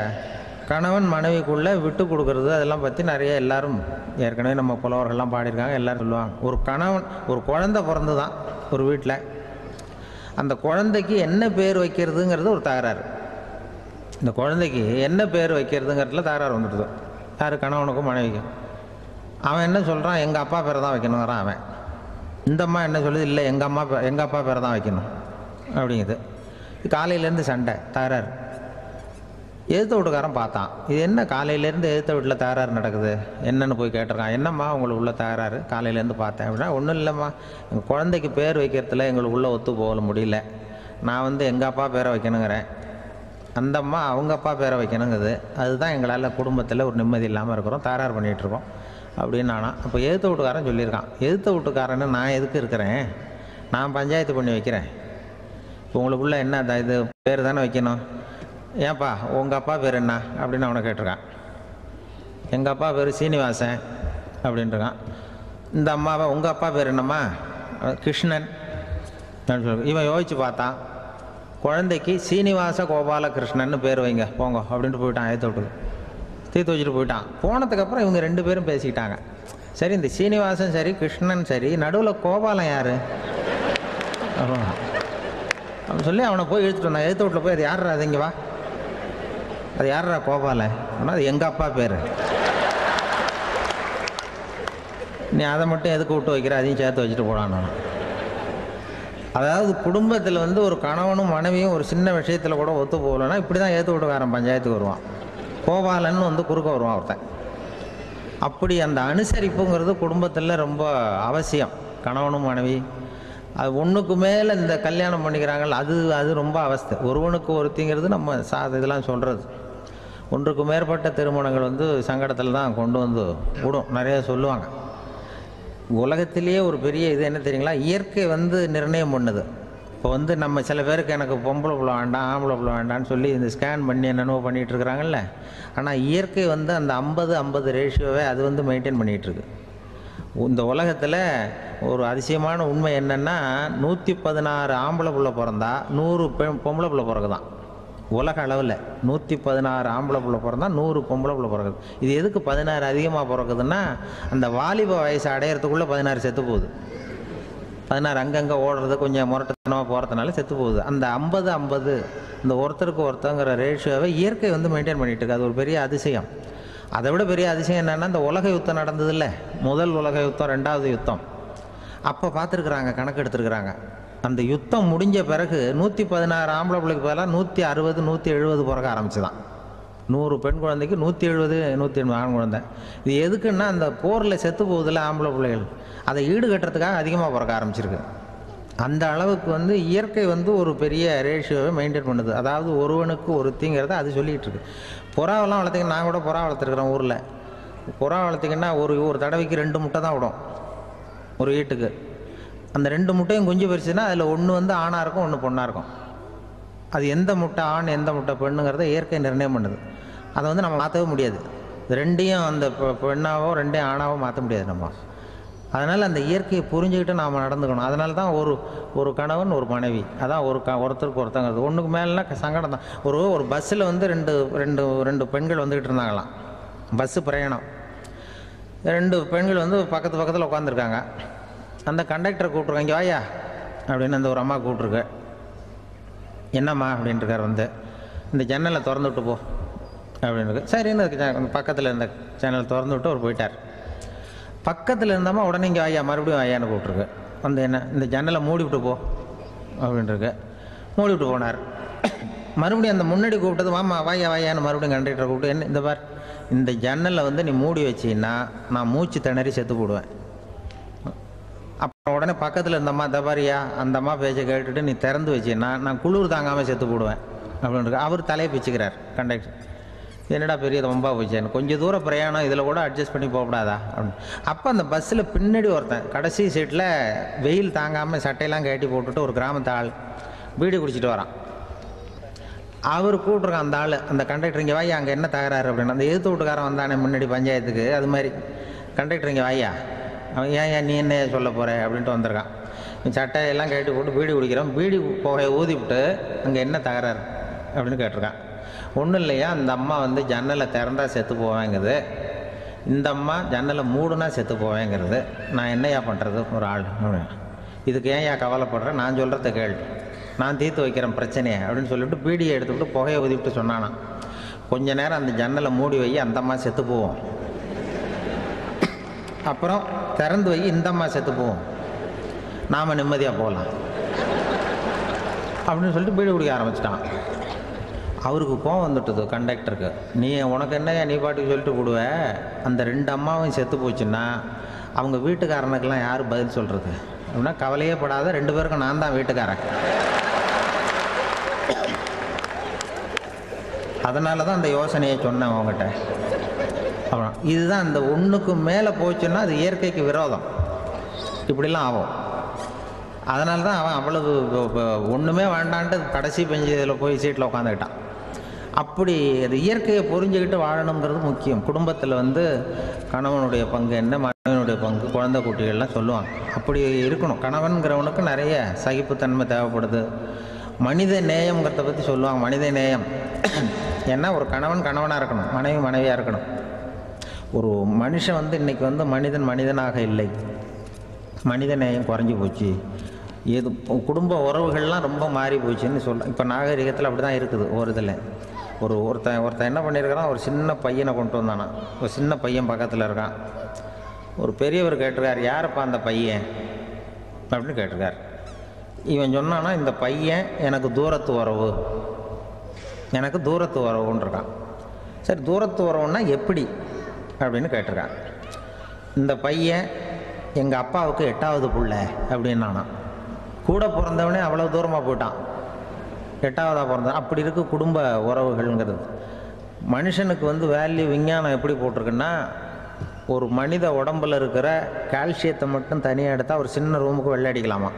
கணவன் மனைவிக்குள்ளே விட்டு கொடுக்கறது அதெல்லாம் பற்றி நிறைய எல்லாரும் ஏற்கனவே நம்ம புலவர்கள்லாம் பாடியிருக்காங்க எல்லாரும் சொல்லுவாங்க ஒரு கணவன் ஒரு குழந்தை பிறந்து தான் ஒரு வீட்டில் அந்த குழந்தைக்கு என்ன பேர் வைக்கிறதுங்கிறது ஒரு தகராறு இந்த குழந்தைக்கு என்ன பேர் வைக்கிறதுங்கிறதுல தகராறு வந்துடுது யார் கணவனுக்கும் மனைவிக்கும் அவன் என்ன சொல்கிறான் எங்கள் அப்பா பேரை தான் வைக்கணுங்கிறான் அவன் இந்த அம்மா என்ன சொல்லுது இல்லை எங்கள் அம்மா பே எங்கள் அப்பா பேரை தான் வைக்கணும் அப்படிங்குது காலையிலேருந்து சண்டை தகராறு எதிர்த்த வீட்டுக்காரன் பார்த்தான் இது என்ன காலையிலேருந்து எதிர்த்த வீட்டில் தகராறு நடக்குது என்னன்னு போய் கேட்டிருக்கான் என்னம்மா உங்களுக்கு உள்ள தகராறு காலையிலேருந்து பார்த்தேன் அப்படின்னா ஒன்றும் இல்லைம்மா எங்கள் குழந்தைக்கு பேர் வைக்கிறதுல எங்களுக்கு உள்ளே ஒத்து போக முடியல நான் வந்து எங்கள் அப்பா பேரை வைக்கணுங்கிறேன் அந்த அம்மா அவங்க அப்பா பேரை வைக்கணுங்குது அதுதான் எங்களால் குடும்பத்தில் ஒரு நிம்மதி இல்லாமல் இருக்கிறோம் தகராறு பண்ணிகிட்டு இருக்கோம் அப்படின்னு நானா அப்போ எதிர்த்த வீட்டுக்காரன் சொல்லியிருக்கான் எதிர்த்த வீட்டுக்காரன்னு நான் எதுக்கு இருக்கிறேன் நான் பஞ்சாயத்து பண்ணி வைக்கிறேன் இப்போ உங்களுக்குள்ள என்ன த- இது பேர் தானே வைக்கணும் ஏன்பா உங்கள் அப்பா பேர் என்ன அப்படின்னு அவனை கேட்டிருக்கான் எங்கள் அப்பா பேர் சீனிவாசன் அப்படின்ட்டுருக்கான் இந்த அம்மாவை உங்கள் அப்பா பேர் என்னம்மா அஹ் கிருஷ்ணன் அப்படின்னு சொல்லி இவன் யோசிச்சு பார்த்தான் குழந்தைக்கு சீனிவாச கோபால கிருஷ்ணன்னு பேர் வைங்க போங்க அப்படின்ட்டு போயிட்டான் ஏற்ற விட்டுக்கு தீர்த்து வச்சுட்டு போயிட்டான் போனதுக்கப்புறம் இவங்க ரெண்டு பேரும் பேசிக்கிட்டாங்க சரி இந்த சீனிவாசன் சரி கிருஷ்ணன் சரி நடுவில் கோபாலம் யார் அப்படின்னு சொல்லி அவனை போய் இழுத்துட்டு வந்தான் எழுத்து வீட்டில் போய் அது யாரா அது இங்கே வா அது யாரா கோபாலன் அப்படின்னா அது எங்கள் அப்பா பேர் நீ அதை மட்டும் எதுக்கு விட்டு வைக்கிற அதையும் சேர்த்து வச்சுட்டு போடான் நான் அதாவது குடும்பத்தில் வந்து ஒரு கணவனும் மனைவியும் ஒரு சின்ன விஷயத்தில் கூட ஒத்து போகலன்னா இப்படி தான் ஏற்று விட்டுக்காரன் பஞ்சாயத்துக்கு வருவான் கோபாலன்னு வந்து குறுக்க வருவான் ஒருத்தன் அப்படி அந்த அனுசரிப்புங்கிறது குடும்பத்தில் ரொம்ப அவசியம் கணவனும் மனைவி அது ஒன்றுக்கு மேலே இந்த கல்யாணம் பண்ணிக்கிறாங்கல்ல அது அது ரொம்ப அவஸ்தை ஒருவனுக்கு ஒருத்திங்கிறது நம்ம சா இதெல்லாம் சொல்கிறது ஒன்றுக்கு மேற்பட்ட திருமணங்கள் வந்து சங்கடத்தில் தான் கொண்டு வந்து விடும் நிறைய சொல்லுவாங்க உலகத்திலேயே ஒரு பெரிய இது என்ன தெரியுங்களா இயற்கை வந்து நிர்ணயம் பண்ணுது இப்போ வந்து நம்ம சில பேருக்கு எனக்கு பொம்பளை பிள்ளை வேண்டாம் ஆம்பளை பிள்ளை வேண்டாம்னு சொல்லி இந்த ஸ்கேன் பண்ணி என்னென்னவோ பண்ணிகிட்டு இருக்கிறாங்கல்ல ஆனால் இயற்கை வந்து அந்த ஐம்பது ஐம்பது ரேஷியோவை அது வந்து மெயின்டைன் பண்ணிகிட்ருக்கு இந்த உலகத்தில் ஒரு அதிசயமான உண்மை என்னென்னா நூற்றி பதினாறு ஆம்பளை பிள்ளை பிறந்தா நூறு பெண் பொம்பளை பிள்ளை பிறகுதான் உலக அளவில் நூற்றி பதினாறு ஆம்பளை பிள்ளை பிறந்தா நூறு பொம்பளை பிள்ளை பிறகுது இது எதுக்கு பதினாறு அதிகமாக பிறக்குதுன்னா அந்த வாலிப வயசு அடையிறதுக்குள்ளே பதினாறு செத்து போகுது பதினாறு அங்கங்கே ஓடுறது கொஞ்சம் முரட்டத்தனமாக போகிறதுனால செத்து போகுது அந்த ஐம்பது ஐம்பது இந்த ஒருத்தருக்கு ஒருத்தங்கிற ரேஷியோவை இயற்கை வந்து மெயின்டைன் பண்ணிட்டு இருக்கு அது ஒரு பெரிய அதிசயம் அதை விட பெரிய அதிசயம் என்னென்னா இந்த உலக யுத்தம் நடந்ததில்ல முதல் உலக யுத்தம் ரெண்டாவது யுத்தம் அப்போ பார்த்துருக்குறாங்க கணக்கு எடுத்துருக்குறாங்க அந்த யுத்தம் முடிஞ்ச பிறகு நூற்றி பதினாறு ஆம்பளை பிள்ளைக்கு பதிலாக நூற்றி அறுபது நூற்றி எழுபது பிறக்க ஆரம்பிச்சுதான் நூறு பெண் குழந்தைக்கு நூற்றி எழுபது நூற்றி எண்பது ஆண் குழந்தை இது எதுக்குன்னா அந்த போரில் செத்து போகுதுல ஆம்பளை பிள்ளைகள் அதை ஈடுகட்டுறதுக்காக அதிகமாக பிறக்க ஆரம்பிச்சிருக்கு அந்த அளவுக்கு வந்து இயற்கை வந்து ஒரு பெரிய ரேஷியோவை மெயின்டைன் பண்ணுது அதாவது ஒருவனுக்கு ஒருத்திங்கிறத அது சொல்லிகிட்டு இருக்கு புறாவெல்லாம் வளர்த்திங்கன்னா நான் கூட புறா வளர்த்துருக்குறேன் ஊரில் புறா வளர்த்திங்கன்னா ஒரு ஒரு தடவைக்கு ரெண்டு முட்டை தான் விடும் ஒரு வீட்டுக்கு அந்த ரெண்டு முட்டையும் குஞ்சு பறிச்சுன்னா அதில் ஒன்று வந்து ஆணாக இருக்கும் ஒன்று பொண்ணாக இருக்கும் அது எந்த முட்டை ஆண் எந்த முட்டை பெண்ணுங்கிறத இயற்கை நிர்ணயம் பண்ணுது அதை வந்து நம்ம மாற்றவே முடியாது ரெண்டையும் அந்த பெ- பெண்ணாவோ ரெண்டையும் ஆணாவோ மாற்ற முடியாது நம்ம அதனால் அந்த இயற்கையை புரிஞ்சுக்கிட்டு நாம் நடந்துக்கணும் அதனால தான் ஒரு ஒரு கணவன் ஒரு மனைவி அதான் ஒரு க ஒருத்தருக்கு ஒருத்தங்கிறது ஒன்றுக்கு மேலேனா சங்கடம் தான் ஒரு ஒரு பஸ்ஸில் வந்து ரெண்டு ரெண்டு ரெண்டு பெண்கள் வந்துக்கிட்டு இருந்தாங்களாம் பஸ்ஸு பிரயாணம் ரெண்டு பெண்கள் வந்து பக்கத்து பக்கத்தில் உட்காந்துருக்காங்க அந்த கண்டக்டரை கூப்பிட்ருக்காங்க இங்கே வாயா அப்படின்னு அந்த ஒரு அம்மா கூப்பிட்ருக்கு என்னம்மா அப்படின்ட்டு இருக்கார் வந்து இந்த ஜன்னலை திறந்து விட்டு போ அப்படின்னு சரின்னு அதுக்கு ஜ- பக்கத்தில் இருந்த ஜன்னல் திறந்து விட்டு அவர் போயிட்டார் பக்கத்தில் இருந்தம்மா உடனே இங்கே வாயா மறுபடியும் வாயான்னு கூப்பிட்ருக்கு வந்து என்ன இந்த ஜன்னலை மூடி விட்டு போ அப்படின்ட்டுருக்கு மூடி விட்டு போனார் மறுபடியும் அந்த முன்னாடி கூப்பிட்டது வாமா வாயா வாயான்னு மறுபடியும் கண்டக்டரை கூப்பிட்டு என்ன இந்த பார் இந்த ஜன்னலை வந்து நீ மூடி வச்சின்னா நான் மூச்சு திணறி செத்து போடுவேன் அப்புறம் உடனே பக்கத்தில் இருந்த அம்மா தபாரியா அந்த அம்மா பேச்சை கேட்டுட்டு நீ திறந்து வச்சின்னா நான் குளிர் தாங்காமல் செத்து போடுவேன் அப்படின்னு அவர் தலையை பிச்சுக்கிறார் கண்டக்டர் என்னடா பெரிய ரொம்ப போச்சேன்னு கொஞ்சம் தூரம் பிரயாணம் இதில் கூட அட்ஜஸ்ட் பண்ணி போகக்கூடாதா அப்படின்னு அப்போ அந்த பஸ்ஸில் பின்னாடி ஒருத்தன் கடைசி சீட்டில் வெயில் தாங்காமல் சட்டையெல்லாம் கட்டி போட்டுட்டு ஒரு கிராமத்து ஆள் பீடி குடிச்சிட்டு வரான் அவர் கூப்பிட்ருக்கான் அந்த ஆள் அந்த கண்டக்டர் இங்கே வாயா அங்கே என்ன தகராறு அப்படின்னு அந்த எதிர்த்து வீட்டுக்காரன் வந்தானே முன்னாடி பஞ்சாயத்துக்கு அது மாதிரி கண்டக்டர் இங்கே வாயா அவன் ஏன் ஏன் நீ என்ன சொல்ல போகிற அப்படின்ட்டு வந்திருக்கான் நீ சட்டையெல்லாம் கட்டி போட்டு பீடி குடிக்கிறோம் பீடி புகையை ஊதி விட்டு அங்கே என்ன தகராறு அப்படின்னு கேட்டிருக்கான் ஒன்றும் இல்லையா அந்த அம்மா வந்து ஜன்னலை திறந்தா செத்து போவேங்கிறது இந்த அம்மா ஜன்னலை மூடுனா செத்து போவேங்கிறது நான் என்னையா பண்ணுறது ஒரு ஆள் அப்படின்னு. இதுக்கு ஏன் ஏன் கவலைப்படுறேன் நான் சொல்கிறத கேள் நான் தீர்த்து வைக்கிறேன் பிரச்சனையை அப்படின்னு சொல்லிட்டு பீடியை எடுத்துவிட்டு புகையை ஊதிவிட்டு சொன்னானாம் கொஞ்ச நேரம் அந்த ஜன்னலை மூடி வை அந்த அம்மா செத்து போவோம் அப்புறம் திறந்து வை இந்த அம்மா செத்து போவோம் நாம் நிம்மதியாக போகலாம் அப்படின்னு சொல்லிட்டு பீடி குடிக்க ஆரம்பிச்சிட்டான் அவருக்கு கோவம் வந்துட்டுது கண்டக்டருக்கு நீ உனக்கு என்னய்யா நீ பாட்டுக்கு சொல்லிட்டு போடுவ அந்த ரெண்டு அம்மாவும் செத்து போச்சுன்னா அவங்க வீட்டுக்காரனுக்கெல்லாம் யார் பதில் சொல்கிறது அப்படின்னா கவலையே படாத ரெண்டு பேருக்கும் நான் தான் வீட்டுக்காரன் அதனால தான் அந்த யோசனையை சொன்னேன் அவங்ககிட்ட அப்புறம் இதுதான் இந்த ஒன்றுக்கு மேலே போச்சுன்னா அது இயற்கைக்கு விரோதம் இப்படிலாம் ஆகும் அதனால தான் அவன் அவ்வளவு ஒன்றுமே வேண்டான்ட்டு கடைசி பெஞ்சு இதில் போய் சீட்டில் உட்காந்துக்கிட்டான் அப்படி அது இயற்கையை புரிஞ்சுக்கிட்டு வாழணுங்கிறது முக்கியம் குடும்பத்தில் வந்து கணவனுடைய பங்கு என்ன மனைவனுடைய பங்கு குழந்தை குட்டிகள்லாம் சொல்லுவாங்க அப்படி இருக்கணும் கணவன்கிறவனுக்கு நிறைய சகிப்புத்தன்மை தேவைப்படுது மனித நேயம்ங்கிறத பற்றி சொல்லுவாங்க மனித நேயம் ஏன்னா ஒரு கணவன் கணவனாக இருக்கணும் மனைவி மனைவியாக இருக்கணும் ஒரு மனுஷன் வந்து இன்னைக்கு வந்து மனிதன் மனிதனாக இல்லை மனித நேயம் குறைஞ்சி போச்சு எது குடும்ப உறவுகள்லாம் ரொம்ப மாறி போச்சுன்னு சொல்ல இப்போ நாகரிகத்தில் அப்படி தான் இருக்குது ஒரு இதில் ஒரு ஒருத்தன் ஒருத்தன் என்ன பண்ணியிருக்கிறான் ஒரு சின்ன பையனை கொண்டு வந்தானா ஒரு சின்ன பையன் பக்கத்தில் இருக்கான் ஒரு பெரியவர் கேட்டிருக்கார் யாரப்பா அந்த பையன் அப்படின்னு கேட்டிருக்கார் இவன் சொன்னானா இந்த பையன் எனக்கு தூரத்து உறவு எனக்கு தூரத்து உறவுன்னு இருக்கான் சரி தூரத்து உறவுன்னா எப்படி அப்படின்னு கேட்டிருக்கான் இந்த பையன் எங்கள் அப்பாவுக்கு எட்டாவது புள்ள அப்படின்னானா கூட பிறந்தவனே அவ்வளோ தூரமாக போயிட்டான் எட்டாவதாக பிறந்த அப்படி இருக்கு குடும்ப உறவுகள்ங்கிறது மனுஷனுக்கு வந்து வேல்யூ விஞ்ஞானம் எப்படி போட்டிருக்குன்னா ஒரு மனித உடம்புல இருக்கிற கால்சியத்தை மட்டும் தனியாக எடுத்தால் ஒரு சின்ன ரூமுக்கு வெள்ளை அடிக்கலாமா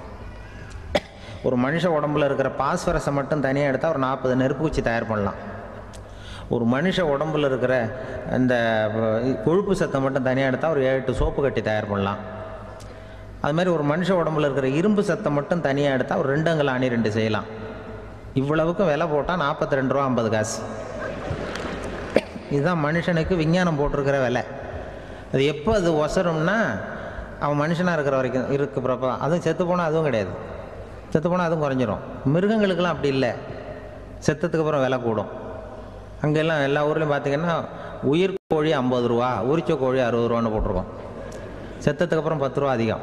ஒரு மனுஷ உடம்புல இருக்கிற பாஸ்பரஸை மட்டும் தனியாக எடுத்தால் ஒரு நாற்பது நெருப்பூச்சி தயார் பண்ணலாம் ஒரு மனுஷ உடம்புல இருக்கிற இந்த அஹ், கொழுப்பு சத்தை மட்டும் தனியாக எடுத்தால் ஒரு ஏழு எட்டு சோப்பு கட்டி தயார் பண்ணலாம் அது மாதிரி ஒரு மனுஷ உடம்புல இருக்கிற இரும்பு சத்தை மட்டும் தனியாக எடுத்தால் ஒரு ரெண்டு அங்கல் அணி ரெண்டு செய்யலாம் இவ்வளவுக்கும் விலை போட்டால் நாற்பத்தி ரெண்டு ரூபா ஐம்பது காசு இதுதான் மனுஷனுக்கு விஞ்ஞானம் போட்டிருக்கிற விலை அது எப்போ அது ஒசரும்னா அவன் மனுஷனாக இருக்கிற வரைக்கும் இருக்கிறப்ப அதுவும் செத்து போனால் அதுவும் கிடையாது செத்து போனால் அதுவும் குறைஞ்சிரும் மிருகங்களுக்கெல்லாம் அப்படி இல்லை செத்ததுக்கு அப்புறம் விலை கூடும் அங்கெல்லாம் எல்லா ஊர்லேயும் பார்த்தீங்கன்னா உயிர் கோழி ஐம்பது ரூபா உரிச்ச கோழி அறுபது ரூபான்னு போட்டிருக்கோம் செத்ததுக்கு அப்புறம் பத்து ரூபா அதிகம்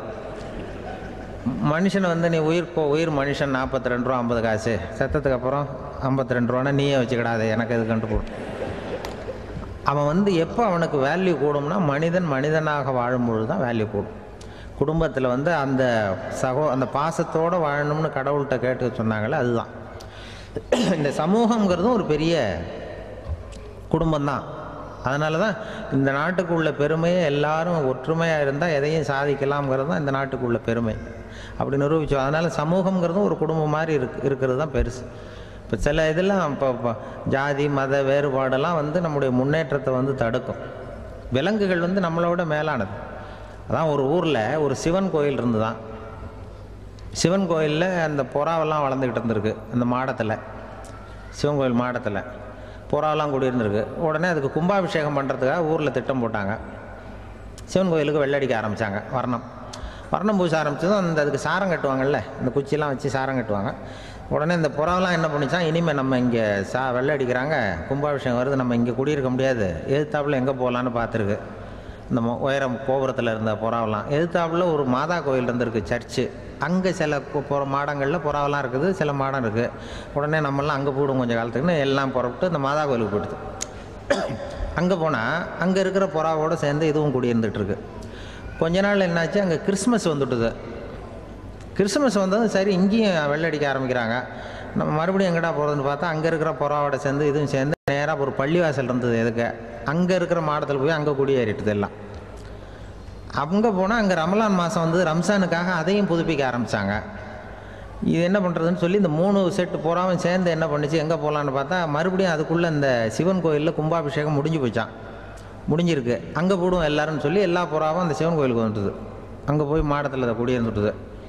மனுஷனை வந்து நீ உயிர் கோ- உயிர் மனுஷன் நாற்பத்தி ரெண்டு ரூபா ஐம்பது காசு செத்ததுக்கு அப்புறம் ஐம்பத்தி ரெண்டு ரூபான்னா நீயே வச்சுக்கிடாது எனக்கு எதுக்குன்ட்டு போடும் அவன் வந்து எப்போ அவனுக்கு வேல்யூ கூடும்னா மனிதன் மனிதனாக வாழும்பொழுது தான் வேல்யூ கூடும் குடும்பத்தில் வந்து அந்த சகோ அந்த பாசத்தோடு வாழணும்னு கடவுள்கிட்ட கேட்டு சொன்னாங்களே அதுதான் இந்த சமூகங்கிறதும் ஒரு பெரிய குடும்பம்தான் அதனால தான் இந்த நாட்டுக்கு உள்ள பெருமையை எல்லாரும் ஒற்றுமையாக இருந்தால் எதையும் சாதிக்கலாம்ங்கிறது தான் இந்த நாட்டுக்கு உள்ள பெருமை அப்படி நிரூபிச்சோம் அதனால் சமூகங்கிறதும் ஒரு குடும்பம் மாதிரி இருக்கு இருக்கிறது தான் பெருசு இப்போ சில இதெல்லாம் இப்போ இப்போ ஜாதி மத வேறுபாடெல்லாம் வந்து நம்முடைய முன்னேற்றத்தை வந்து தடுக்கும் விலங்குகள் வந்து நம்மளோட மேலானது அதான் ஒரு ஊரில் ஒரு சிவன் கோயில் இருந்துதான் சிவன் கோயிலில் அந்த புறாவெல்லாம் வளர்ந்துக்கிட்டு இருந்திருக்கு அந்த மாடத்தில் சிவன் கோயில் மாடத்தில் புறாவெல்லாம் குடியிருந்திருக்கு உடனே அதுக்கு கும்பாபிஷேகம் பண்ணுறதுக்காக ஊரில் திட்டம் போட்டாங்க சிவன் கோயிலுக்கு வெள்ளடிக்க ஆரம்பித்தாங்க வர்ணம் வர்ணம் பூச ஆரம்பிச்சதும் அந்த அதுக்கு சாரம் கட்டுவாங்கல்ல இந்த குச்சியெல்லாம் வச்சு சாரம் கட்டுவாங்க உடனே இந்த புறாவெல்லாம் என்ன பண்ணிச்சான் இனிமேல் நம்ம இங்கே சா வெள்ளை அடிக்கிறாங்க கும்பாபிஷேகம் வருது நம்ம இங்கே குடியிருக்க முடியாது எதிர்த்தாப்புல எங்கே போகலான்னு பார்த்துருக்கு இந்த மொ- உயரம் கோபுரத்தில் இருந்த புறாவெல்லாம் எதிர்த்தாப்புல ஒரு மாதா கோயில் இருந்திருக்கு சர்ச்சு அங்கே சில கு- புற மாடங்களில் புறாவெல்லாம் இருக்குது சில மாடம் இருக்குது உடனே நம்மெல்லாம் அங்கே போடும் கொஞ்சம் காலத்துக்குன்னு எல்லாம் புறப்பட்டு இந்த மாதா கோயிலுக்கு போயிடுது அங்கே போனால் அங்கே இருக்கிற புறாவோடு சேர்ந்து இதுவும் குடியிருந்துட்டு இருக்கு கொஞ்ச நாள் என்னாச்சு அங்கே கிறிஸ்மஸ் வந்துட்டுது கிறிஸ்மஸ் வந்ததும் சரி இங்கேயும் வெள்ளடிக்க ஆரம்பிக்கிறாங்க நம்ம மறுபடியும் எங்கடா போகிறதுன்னு பார்த்தா அங்கே இருக்கிற புறாவோட சேர்ந்து இதுவும் சேர்ந்து நேராக ஒரு பள்ளிவாசல் இருந்தது எதுக்கு அங்கே இருக்கிற மாடத்தில் போய் அங்கே குடியேறிட்டுது எல்லாம் அங்கே போனால் அங்கே ரமலான் மாதம் வந்து ரம்ஜானுக்காக அதையும் புதுப்பிக்க ஆரம்பித்தாங்க இது என்ன பண்ணுறதுன்னு சொல்லி இந்த மூணு செட்டு புறாவும் சேர்ந்து என்ன பண்ணுச்சு எங்கே போகலான்னு பார்த்தா மறுபடியும் அதுக்குள்ளே இந்த சிவன் கோயிலில் கும்பாபிஷேகம் முடிஞ்சு போச்சான் முடிஞ்சிருக்கு அங்கே போடுவோம் எல்லாருன்னு சொல்லி எல்லா புறாவும் அந்த சிவன் கோயிலுக்கு வந்துட்டுது அங்கே போய் மாடத்தில் அதை குடியிருந்துட்டுது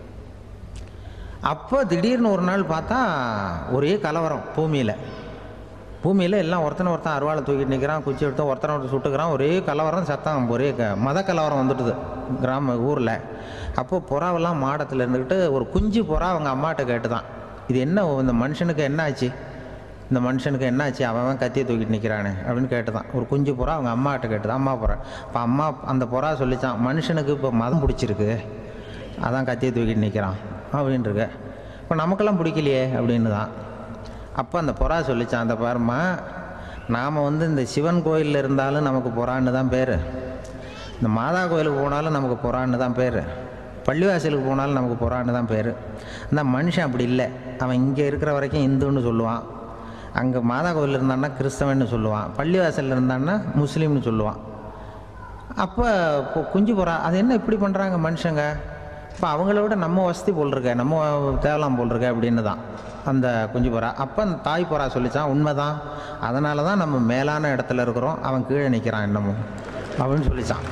அப்போ திடீர்னு ஒரு நாள் பார்த்தா ஒரே கலவரம் பூமியில் பூமியில் எல்லாம் ஒருத்தனை ஒருத்தன் அருவாளை தூக்கிட்டு நிற்கிறான் குச்சி எடுத்து ஒருத்தனை ஒருத்தன் சுட்டுக்கிறான் ஒரே கலவரம் சத்தம் ஒரே க மத கலவரம் வந்துட்டுது கிராம ஊரில் அப்போ புறாவெல்லாம் மாடத்தில் இருந்துக்கிட்டு ஒரு குஞ்சு புறா அவங்க அம்மாட்ட கேட்டுதான் இது என்ன இந்த மனுஷனுக்கு என்ன ஆச்சு இந்த மனுஷனுக்கு என்ன ஆச்சு அவன் அவன் கத்தியை தூக்கிட்டு நிற்கிறானே அப்படின்னு கேட்டுதான் ஒரு குஞ்சு புறா அவங்க அம்மாட்ட கேட்டுதான் அம்மா புறா இப்போ அம்மா அந்த புறா சொல்லிச்சான் மனுஷனுக்கு இப்போ மதம் பிடிச்சிருக்கு அதான் கத்தியை தூக்கிட்டு நிற்கிறான் அப்படின்ருக்கு இப்போ நமக்கெல்லாம் பிடிக்கலையே அப்படின்னு தான் அப்போ அந்த புறா சொல்லிச்சான் அந்த பாரும்மா நாம் வந்து இந்த சிவன் கோயிலில் இருந்தாலும் நமக்கு புறான்னு தான் பேர் இந்த மாதா கோயிலுக்கு போனாலும் நமக்கு புறான்னு தான் பேர் பள்ளிவாசலுக்கு போனாலும் நமக்கு புறான்னு தான் பேர் அந்த மனுஷன் அப்படி இல்லை அவன் இங்கே இருக்கிற வரைக்கும் இந்துன்னு சொல்லுவான் அங்கே மாதா கோயில் இருந்தான்னா கிறிஸ்தவன்னு சொல்லுவான் பள்ளிவாசலில் இருந்தான்னா முஸ்லீம்னு சொல்லுவான் அப்போ இப்போ குஞ்சு புறா அது என்ன இப்படி பண்ணுறாங்க மனுஷங்க இப்போ அவங்கள விட நம்ம வசதி போல் இருக்க நம்ம தேவலாம் போல் இருக்க அப்படின்னு தான் அந்த குஞ்சு புறா அப்போ அந்த தாய் புறா சொல்லிச்சான் உண்மைதான் அதனால தான் நம்ம மேலான இடத்துல இருக்கிறோம் அவன் கீழே நிற்கிறான் இன்னமும் அப்படின்னு சொல்லிச்சான்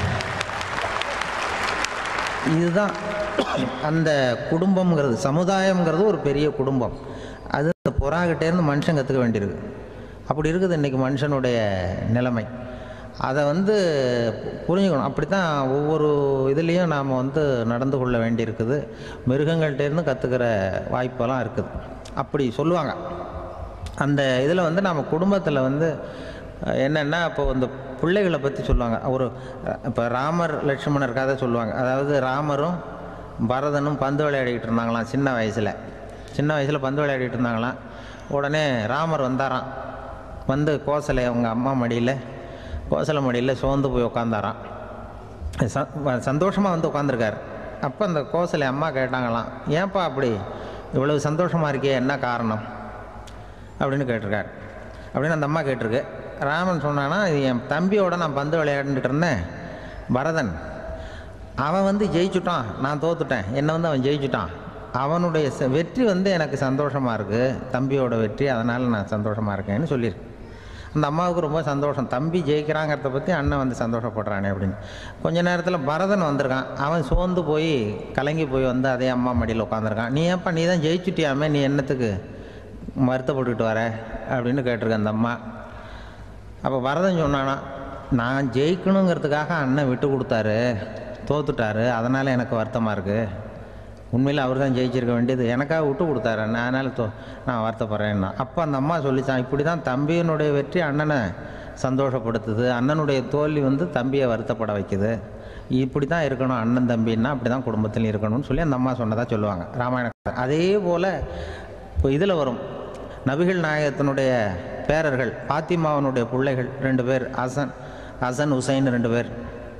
இதுதான் அந்த குடும்பம்ங்கிறது சமுதாயம்ங்கிறது ஒரு பெரிய குடும்பம் அது இந்த புறாகிட்டேருந்து மனுஷன் கற்றுக்க வேண்டியிருக்கு அப்படி இருக்குது இன்றைக்கி மனுஷனுடைய நிலைமை அதை வந்து புரிஞ்சுக்கணும் அப்படி தான் ஒவ்வொரு இதுலேயும் நாம் வந்து நடந்து கொள்ள வேண்டியிருக்குது மிருகங்கள்டேருந்து கற்றுக்கிற வாய்ப்பெல்லாம் இருக்குது அப்படி சொல்லுவாங்க அந்த இதில் வந்து நம்ம குடும்பத்தில் வந்து அஹ், என்னென்னா இப்போ இந்த பிள்ளைகளை பற்றி சொல்லுவாங்க ஒரு இப்போ ராமர் லட்சுமணர் கதை சொல்லுவாங்க அதாவது ராமரும் பரதனும் பந்து விளையாடிக்கிட்டு இருந்தாங்களாம் சின்ன வயசில் சின்ன வயசில் பந்து விளையாடிட்டு இருந்தாங்களாம் உடனே ராமர் வந்தாராம் வந்து கோசலை அவங்க அம்மா மடியில் கோசலை மடியில் சோர்ந்து போய் உட்காந்தாராம் சந்தோஷமாக வந்து உட்காந்துருக்காரு அப்போ அந்த கோசலை அம்மா கேட்டாங்களாம் ஏன்பா அப்படி இவ்வளவு சந்தோஷமாக இருக்கே என்ன காரணம் அப்படின்னு கேட்டிருக்காரு அப்படின்னு அந்த அம்மா கேட்டிருக்கு ராமன் சொன்னானா இது என் தம்பியோட நான் பந்து விளையாண்டுட்டு இருந்தேன் பரதன் அவன் வந்து ஜெயிச்சுட்டான் நான் தோத்துட்டேன் என்னை வந்து அவன் ஜெயிச்சுட்டான் அவனுடைய ச- வெற்றி வந்து எனக்கு சந்தோஷமாக இருக்குது தம்பியோட வெற்றி அதனால் நான் சந்தோஷமாக இருக்கேன்னு சொல்லியிருக்கு அந்த அம்மாவுக்கு ரொம்ப சந்தோஷம் தம்பி ஜெயிக்கிறாங்கிறத பற்றி அண்ணன் வந்து சந்தோஷப்படுறானே அப்படின்னு கொஞ்ச நேரத்தில் பரதன் வந்திருக்கான் அவன் சோர்ந்து போய் கலங்கி போய் வந்து அதே அம்மா மடியில் உட்காந்துருக்கான் நீ ஏன்ப்பா நீ தான் ஜெயிச்சுட்டியாமே நீ என்னத்துக்கு வருத்தப்பட்டுக்கிட்டு வர அப்படின்னு கேட்டிருக்க அந்த அம்மா அப்போ வரதன் சொன்னானா நான் ஜெயிக்கணுங்கிறதுக்காக அண்ணன் விட்டு கொடுத்தாரு தோத்துட்டாரு அதனால் எனக்கு வருத்தமாக இருக்குது உண்மையில் அவர் தான் ஜெயிச்சிருக்க வேண்டியது எனக்காக விட்டு கொடுத்தாரு அண்ணன் அதனால் தோ நான் வருத்தப்படுறேன்னா அப்போ அந்த அம்மா சொல்லிச்சான் இப்படி தான் தம்பியினுடைய வெற்றி அண்ணனை சந்தோஷப்படுத்துது அண்ணனுடைய தோல்வி வந்து தம்பியை வருத்தப்பட வைக்குது இப்படி தான் இருக்கணும் அண்ணன் தம்பின்னா அப்படி தான் குடும்பத்தில் இருக்கணும்னு சொல்லி அந்த அம்மா சொன்னதாக சொல்லுவாங்க ராமாயண கதை. அதே போல் இப்போ இதில் வரும் நபிகள் நாயகத்தினுடைய பேரர்கள் பாத்திமாவனுடைய பிள்ளைகள் ரெண்டு பேர் ஹசன் ஹசன் ஹுசைன் ரெண்டு பேர்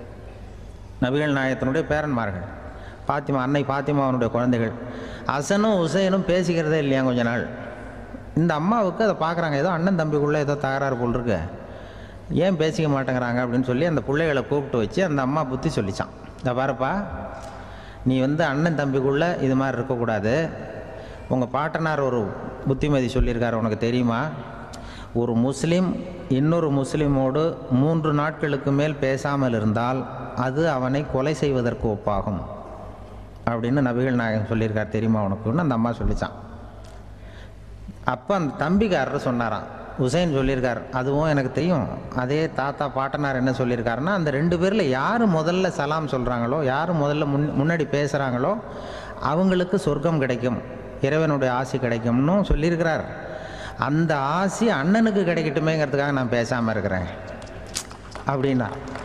நபிகள் நாயகத்தினுடைய பேரன்மார்கள் பாத்திமா அன்னை பாத்திமாவனுடைய குழந்தைகள் ஹசனும் ஹுசைனும் பேசிக்கிறதே இல்லையா கொஞ்ச நாள் இந்த அம்மாவுக்கு அதை பார்க்குறாங்க ஏதோ அண்ணன் தம்பிக்குள்ளே ஏதோ தகராறு போல் இருக்கு ஏன் பேசிக்க மாட்டேங்கிறாங்க அப்படின்னு சொல்லி அந்த பிள்ளைகளை கூப்பிட்டு வச்சு அந்த அம்மா புத்தி சொல்லிச்சான் இந்த பாருப்பா நீ வந்து அண்ணன் தம்பிக்குள்ளே இது மாதிரி இருக்கக்கூடாது உங்கள் பாட்டனார் ஒரு புத்திமதி சொல்லியிருக்காரு உனக்கு தெரியுமா ஒரு முஸ்லீம் இன்னொரு முஸ்லீமோடு மூன்று நாட்களுக்கு மேல் பேசாமல் இருந்தால் அது அவனை கொலை செய்வதற்கு ஒப்பாகும் அப்படின்னு நபிகள் நாயகம் சொல்லியிருக்கார் தெரியுமா உனக்குன்னு அந்த அம்மா சொல்லிச்சான் அப்போ அந்த தம்பிக்காரர் சொன்னாராம் உசைன் சொல்லியிருக்கார் அதுவும் எனக்கு தெரியும் அதே தாத்தா பாட்டனார் என்ன சொல்லியிருக்காருன்னா அந்த ரெண்டு பேரில் யார் முதல்ல சலாம் சொல்கிறாங்களோ யார் முதல்ல முன் முன்னாடி பேசுகிறாங்களோ அவங்களுக்கு சொர்க்கம் கிடைக்கும் இறைவனுடைய ஆசி கிடைக்கும்னு சொல்லியிருக்கிறார் அந்த ஆசி அண்ணனுக்கு கிடைக்கட்டுமேங்கிறதுக்காக நான் பேசாமல் இருக்கிறேன் அப்படின்னா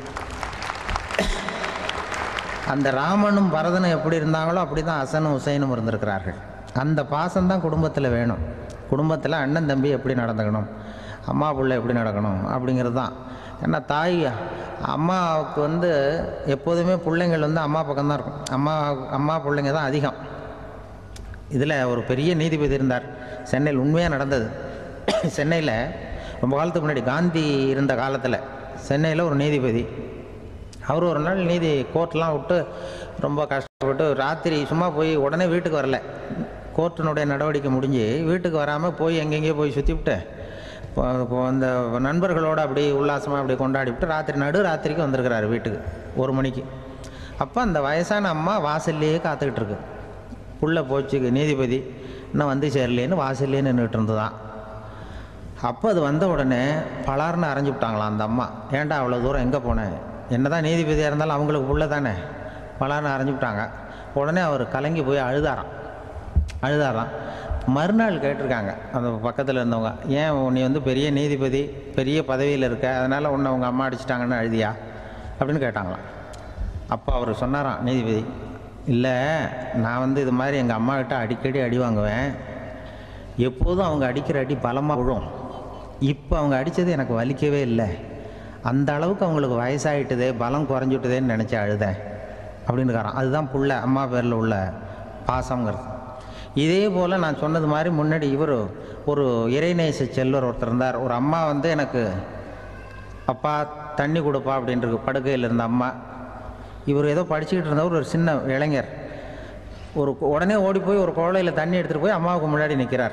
அந்த ராமனும் பரதனும் எப்படி இருந்தாங்களோ அப்படி தான் அசனும் உசைனும் இருந்திருக்கிறார்கள் அந்த பாசம்தான் குடும்பத்தில் வேணும் குடும்பத்தில் அண்ணன் தம்பி எப்படி நடந்துக்கணும் அம்மா பிள்ளை எப்படி நடக்கணும் அப்படிங்கிறது தான் ஏன்னா தாய் அம்மாவுக்கு வந்து எப்போதுமே பிள்ளைங்கள் வந்து அம்மா பக்கம்தான் இருக்கும் அம்மா அம்மா பிள்ளைங்க தான் அதிகம் இதில் ஒரு பெரிய நீதிபதி இருந்தார் சென்னையில் உண்மையாக நடந்தது சென்னையில் ரொம்ப காலத்துக்கு முன்னாடி காந்தி இருந்த காலத்தில் சென்னையில் ஒரு நீதிபதி அவர் ஒரு நாள் நீதி கோர்ட்லாம் விட்டு ரொம்ப கஷ்டப்பட்டு ராத்திரி சும்மா போய் உடனே வீட்டுக்கு வரல கோர்ட்டினுடைய நடவடிக்கை முடிஞ்சு வீட்டுக்கு வராமல் போய் எங்கெங்கேயோ போய் சுற்றி விட்டு இப்போ இப்போ அந்த நண்பர்களோடு அப்படி உல்லாசமாக அப்படி கொண்டாடி விட்டு ராத்திரி நடு ராத்திரிக்கு வந்திருக்கிறாரு வீட்டுக்கு ஒரு மணிக்கு அப்போ அந்த வயசான அம்மா வாசல்லையே காத்துக்கிட்டு இருக்கு புள்ள போச்சு நீதிபதி இன்னும் வந்து சேரலேன்னு வாசல்லே நின்றுட்டு இருந்ததான் அப்போ அது வந்த உடனே பலார்னு அரைஞ்சு விட்டாங்களாம் அந்த அம்மா ஏன்டா அவ்வளோ தூரம் எங்கே போனேன் என்னதான் நீதிபதியாக இருந்தாலும் அவங்களுக்கு புள்ள தானே பலார்னு அரைஞ்சு விட்டாங்க உடனே அவர் கலங்கி போய் அழுதாராம் அழுதாராம் மறுநாள் கேட்டிருக்காங்க அந்த பக்கத்தில் இருந்தவங்க ஏன் நீ வந்து பெரிய நீதிபதி பெரிய பதவியில் இருக்க அதனால் உன்னை உங்கள் அம்மா அடிச்சிட்டாங்கன்னு அழுதியா அப்படின்னு கேட்டாங்களாம் அப்போ அவர் சொன்னாராம் நீதிபதி இல்லை நான் வந்து இது மாதிரி எங்கள் அம்மா கிட்ட அடிக்கடி அடி வாங்குவேன் எப்போதும் அவங்க அடிக்கிற அடி பலமாக விழும் இப்போ அவங்க அடித்தது எனக்கு வலிக்கவே இல்லை அந்த அளவுக்கு அவங்களுக்கு வயசாயிட்டுதே பலம் குறைஞ்சுட்டுதேன்னு நினச்சி அழுதேன் அப்படின்னு இருக்காராம் அதுதான் புள்ள அம்மா பேரில் உள்ள பாசங்கிறது இதே போல் நான் சொன்னது மாதிரி முன்னாடி இவர் ஒரு இறைநேச செல்வர் ஒருத்தர் இருந்தார் ஒரு அம்மா வந்து எனக்கு அப்பா தண்ணி கொடுப்பா அப்படின்ட்டு படுக்கையில் இருந்த அம்மா இவர் ஏதோ படிச்சுக்கிட்டு இருந்தவர் ஒரு சின்ன இளைஞர் ஒரு உடனே ஓடி போய் ஒரு குழலையில் தண்ணி எடுத்துகிட்டு போய் அம்மாவுக்கு முன்னாடி நிற்கிறார்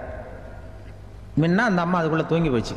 முன்ன அந்த அம்மா அதுக்குள்ளே தூங்கி போச்சு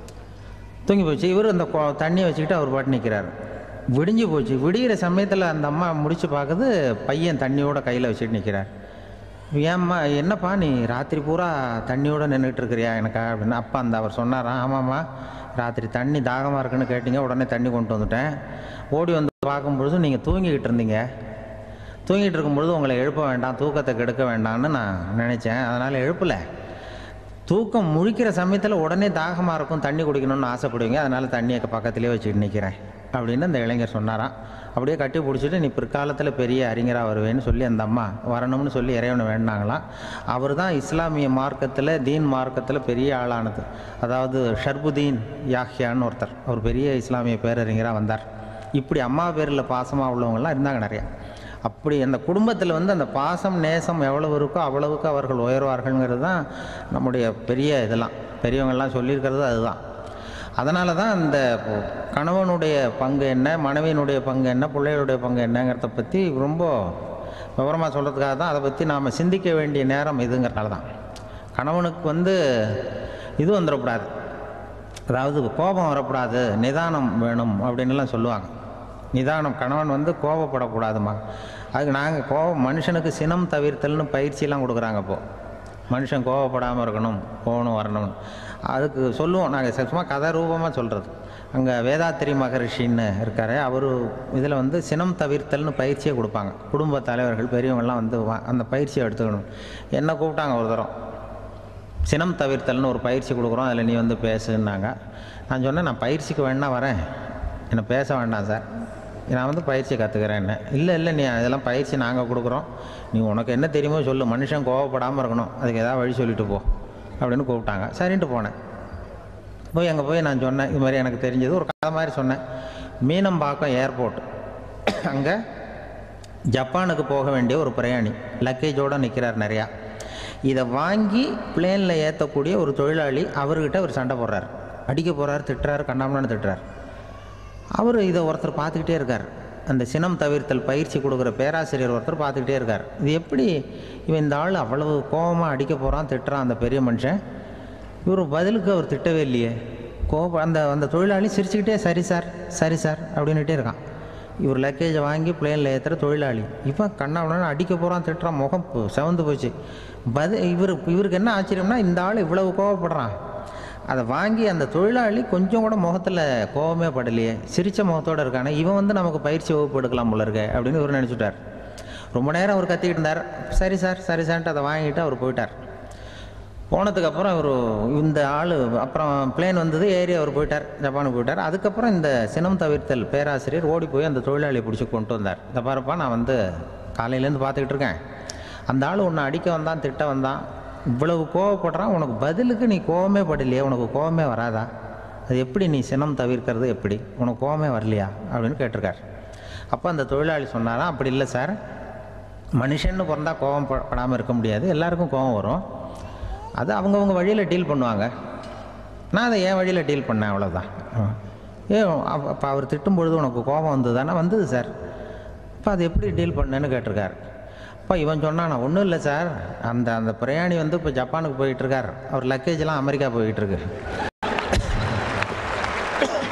தூங்கி போச்சு இவர் அந்த கொ- தண்ணியை வச்சுக்கிட்டு அவர் பாட்டு நிற்கிறார் விடிஞ்சு போச்சு விடிகிற சமயத்தில் அந்த அம்மா முடிச்சு பார்க்குது பையன் தண்ணியோட கையில் வச்சுட்டு நிற்கிறார் ஏம்மா என்னப்பா நீ ராத்திரி பூரா தண்ணியோட நின்றுட்டு இருக்கிறியா எனக்கா அப்படின்னு அப்பா அந்த அவர் சொன்னாராம் ஆமாம்மா ராத்திரி தண்ணி தாகமாக இருக்குன்னு கேட்டீங்க உடனே தண்ணி கொண்டு வந்துட்டேன் ஓடி வந்து பார்க்கும்பொழுது நீங்கள் தூங்கிக்கிட்டு இருந்தீங்க தூங்கிட்டு இருக்கும்பொழுது உங்களை எழுப்ப வேண்டாம் தூக்கத்தை கெடுக்க வேண்டாம்னு நான் நினச்சேன் அதனால் எழுப்பலை தூக்கம் முழிக்கிற சமயத்தில் உடனே தாகமாக இருக்கும் தண்ணி குடிக்கணும்னு ஆசைப்படுவீங்க அதனால் தண்ணியை பக்கத்துலேயே வச்சுட்டு நிற்கிறேன் அப்படின்னு அந்த இளைஞர் சொன்னாராம் அப்படியே கட்டி பிடிச்சிட்டு நீ பிற்காலத்தில் பெரிய அறிஞராக வருவேன்னு சொல்லி அந்த அம்மா வரணும்னு சொல்லி இறைவனை வேண்டாங்களாம் அவர் தான் இஸ்லாமிய மார்க்கத்தில் தீன் மார்க்கத்தில் பெரிய ஆளானது அதாவது ஷர்புதீன் யாஹ்யான்னு ஒருத்தர் அவர் பெரிய இஸ்லாமிய பேரறிஞராக வந்தார் இப்படி அம்மா பேரில் பாசமாக உள்ளவங்கலாம் இருந்தாங்க நிறையா அப்படி அந்த குடும்பத்தில் வந்து அந்த பாசம் நேசம் எவ்வளவு இருக்கோ அவ்வளவுக்கு அவர்கள் உயர்வார்கள்ங்கிறது தான் நம்முடைய பெரிய இதெல்லாம் பெரியவங்கள்லாம் சொல்லியிருக்கிறது அதுதான் அதனால தான் அந்த இப்போ கணவனுடைய பங்கு என்ன மனைவியினுடைய பங்கு என்ன பிள்ளைகளுடைய பங்கு என்னங்கிறத பற்றி ரொம்ப விவரமாக சொல்கிறதுக்காக தான் அதை பற்றி நாம் சிந்திக்க வேண்டிய நேரம் இதுங்கிறனால தான் கணவனுக்கு வந்து இது வந்துடக்கூடாது அதாவது கோபம் வரக்கூடாது நிதானம் வேணும் அப்படின்னுலாம் சொல்லுவாங்க நிதானம் கணவன் வந்து கோபப்படக்கூடாதுமா அதுக்கு நாங்கள் கோபம் மனுஷனுக்கு சினம் தவிர்த்தல்னு பயிற்சியெல்லாம் கொடுக்குறாங்க இப்போது மனுஷன் கோவப்படாமல் இருக்கணும் போகணும் வரணும் அதுக்கு சொல்லுவோம் நாங்கள் சும்மா கதை ரூபமாக சொல்கிறது அங்கே வேதாத்திரி மகரிஷின்னு இருக்காரு அவர் இதில் வந்து சினம் தவிர்த்தல்னு பயிற்சியை கொடுப்பாங்க குடும்ப தலைவர்கள் பெரியவங்கள்லாம் வந்து வா- அந்த பயிற்சியை எடுத்துக்கணும் என்ன கூப்பிட்டாங்க ஒரு தரம் சினம் தவிர்த்தல்னு ஒரு பயிற்சி கொடுக்குறோம் அதில் நீ வந்து பேசுன்னாங்க நான் சொன்னேன் நான் பயிற்சிக்கு வேணா வரேன் என்னை பேச வேண்டாம் சார் நான் வந்து பயிற்சி கற்றுக்கிறேன் என்ன இல்லை இல்லை நீ அதெல்லாம் பயிற்சி நாங்கள் கொடுக்குறோம் நீ உனக்கு என்ன தெரியுமோ சொல்லு மனுஷன் கோவப்படாமல் இருக்கணும் அதுக்கு ஏதாவது வழி சொல்லிட்டு போ அப்படின்னு கூப்பிட்டாங்க சரின்ட்டு போனேன் போய் அங்கே போய் நான் சொன்னேன் இது மாதிரி எனக்கு தெரிஞ்சது ஒரு கதை மாதிரி சொன்னேன் மீனம்பாக்கம் ஏர்போர்ட் அங்கே ஜப்பானுக்கு போக வேண்டிய ஒரு பிரயாணி லக்கேஜோடு நிற்கிறார் நிறையா இதை வாங்கி பிளேனில் ஏற்றக்கூடிய ஒரு தொழிலாளி அவர்கிட்ட ஒரு சண்டை போடுறார் அடிக்க போகிறார் திட்டுறாரு கண்ணாமண்ணு திட்டுறார் அவர் இதை ஒருத்தர் பார்த்துக்கிட்டே இருக்கார் அந்த சினம் தவிர்த்தல் பயிற்சி கொடுக்குற பேராசிரியர் ஒருத்தர் பார்த்துக்கிட்டே இருக்கார் இது எப்படி இவன் இந்த ஆள் அவ்வளவு கோபமாக அடிக்க போகிறான் திட்டுறான் அந்த பெரிய மனுஷன் இவர் பதிலுக்கு அவர் திட்டவே இல்லையே கோபம் அந்த அந்த தொழிலாளி சிரிச்சுக்கிட்டே சரி சார் சரி சார் அப்படின்னுட்டே இருக்கான் இவர் லக்கேஜை வாங்கி பிளேனில் ஏற்றுற தொழிலாளி இவன் கண்ணாவுடனே அடிக்க போகிறான் திட்டுறான் முகம் பு- செவந்து போச்சு பது இவர் இவருக்கு என்ன ஆச்சரியம்னா இந்த ஆள் இவ்வளவு கோவப்படுறான் அதை வாங்கி அந்த தொழிலாளி கொஞ்சம் கூட முகத்தில் கோவமே படலையே சிரித்த முகத்தோடு இருக்கானே இவன் வந்து நமக்கு பயிற்சி வகுப்பு எடுக்கலாம் போல இருக்கே அப்படின்னு இவர் நினச்சிட்டார் ரொம்ப நேரம் அவர் கத்திக்கிட்டு இருந்தார் சரி சார் சரி சார்ன்ட்டு அதை வாங்கிட்டு அவர் போயிட்டார் போனதுக்கு அப்புறம் இவர் இந்த ஆள் அப்புறம் பிளேன் வந்தது ஏறி அவர் போயிட்டார் ஜப்பானுக்கு போயிட்டார் அதுக்கப்புறம் இந்த சினம் தவிர்த்தல் பேராசிரியர் ஓடி போய் அந்த தொழிலாளியை பிடிச்சி கொண்டு வந்தார் இந்த பாருப்பா நான் வந்து காலையிலேருந்து பார்த்துக்கிட்டு இருக்கேன் அந்த ஆள் உன்னை அடிக்க வந்தான் திட்ட வந்தான் இவ்வளவு கோவப்படுறான் உனக்கு பதிலுக்கு நீ கோவமே படலையே உனக்கு கோவமே வராதா அது எப்படி நீ சினம் தவிர்க்கிறது எப்படி உனக்கு கோவமே வரலையா அப்படின்னு கேட்டிருக்கார் அப்போ அந்த தொழிலாளி சொன்னாராம் அப்படி இல்லை சார் மனுஷன்னு பிறந்தா கோவம் ப- படாமல் இருக்க முடியாது எல்லாருக்கும் கோவம் வரும் அது அவங்கவுங்க வழியில் டீல் பண்ணுவாங்க நான் அதை என் வழியில் டீல் பண்ணேன் அவ்வளோதான் ஏ அப்போ அவர் திட்டும் பொழுது உனக்கு கோபம் வந்ததுதானே வந்தது சார் அப்போ அது எப்படி டீல் பண்ணேன்னு கேட்டிருக்கார் அப்போ இவன் சொன்னான் நான் ஒன்றும் இல்லை சார் அந்த அந்த பிரயாணி வந்து இப்போ ஜப்பானுக்கு போயிட்டுருக்கார் அவர் லக்கேஜ்லாம் அமெரிக்கா போயிட்டுருக்கு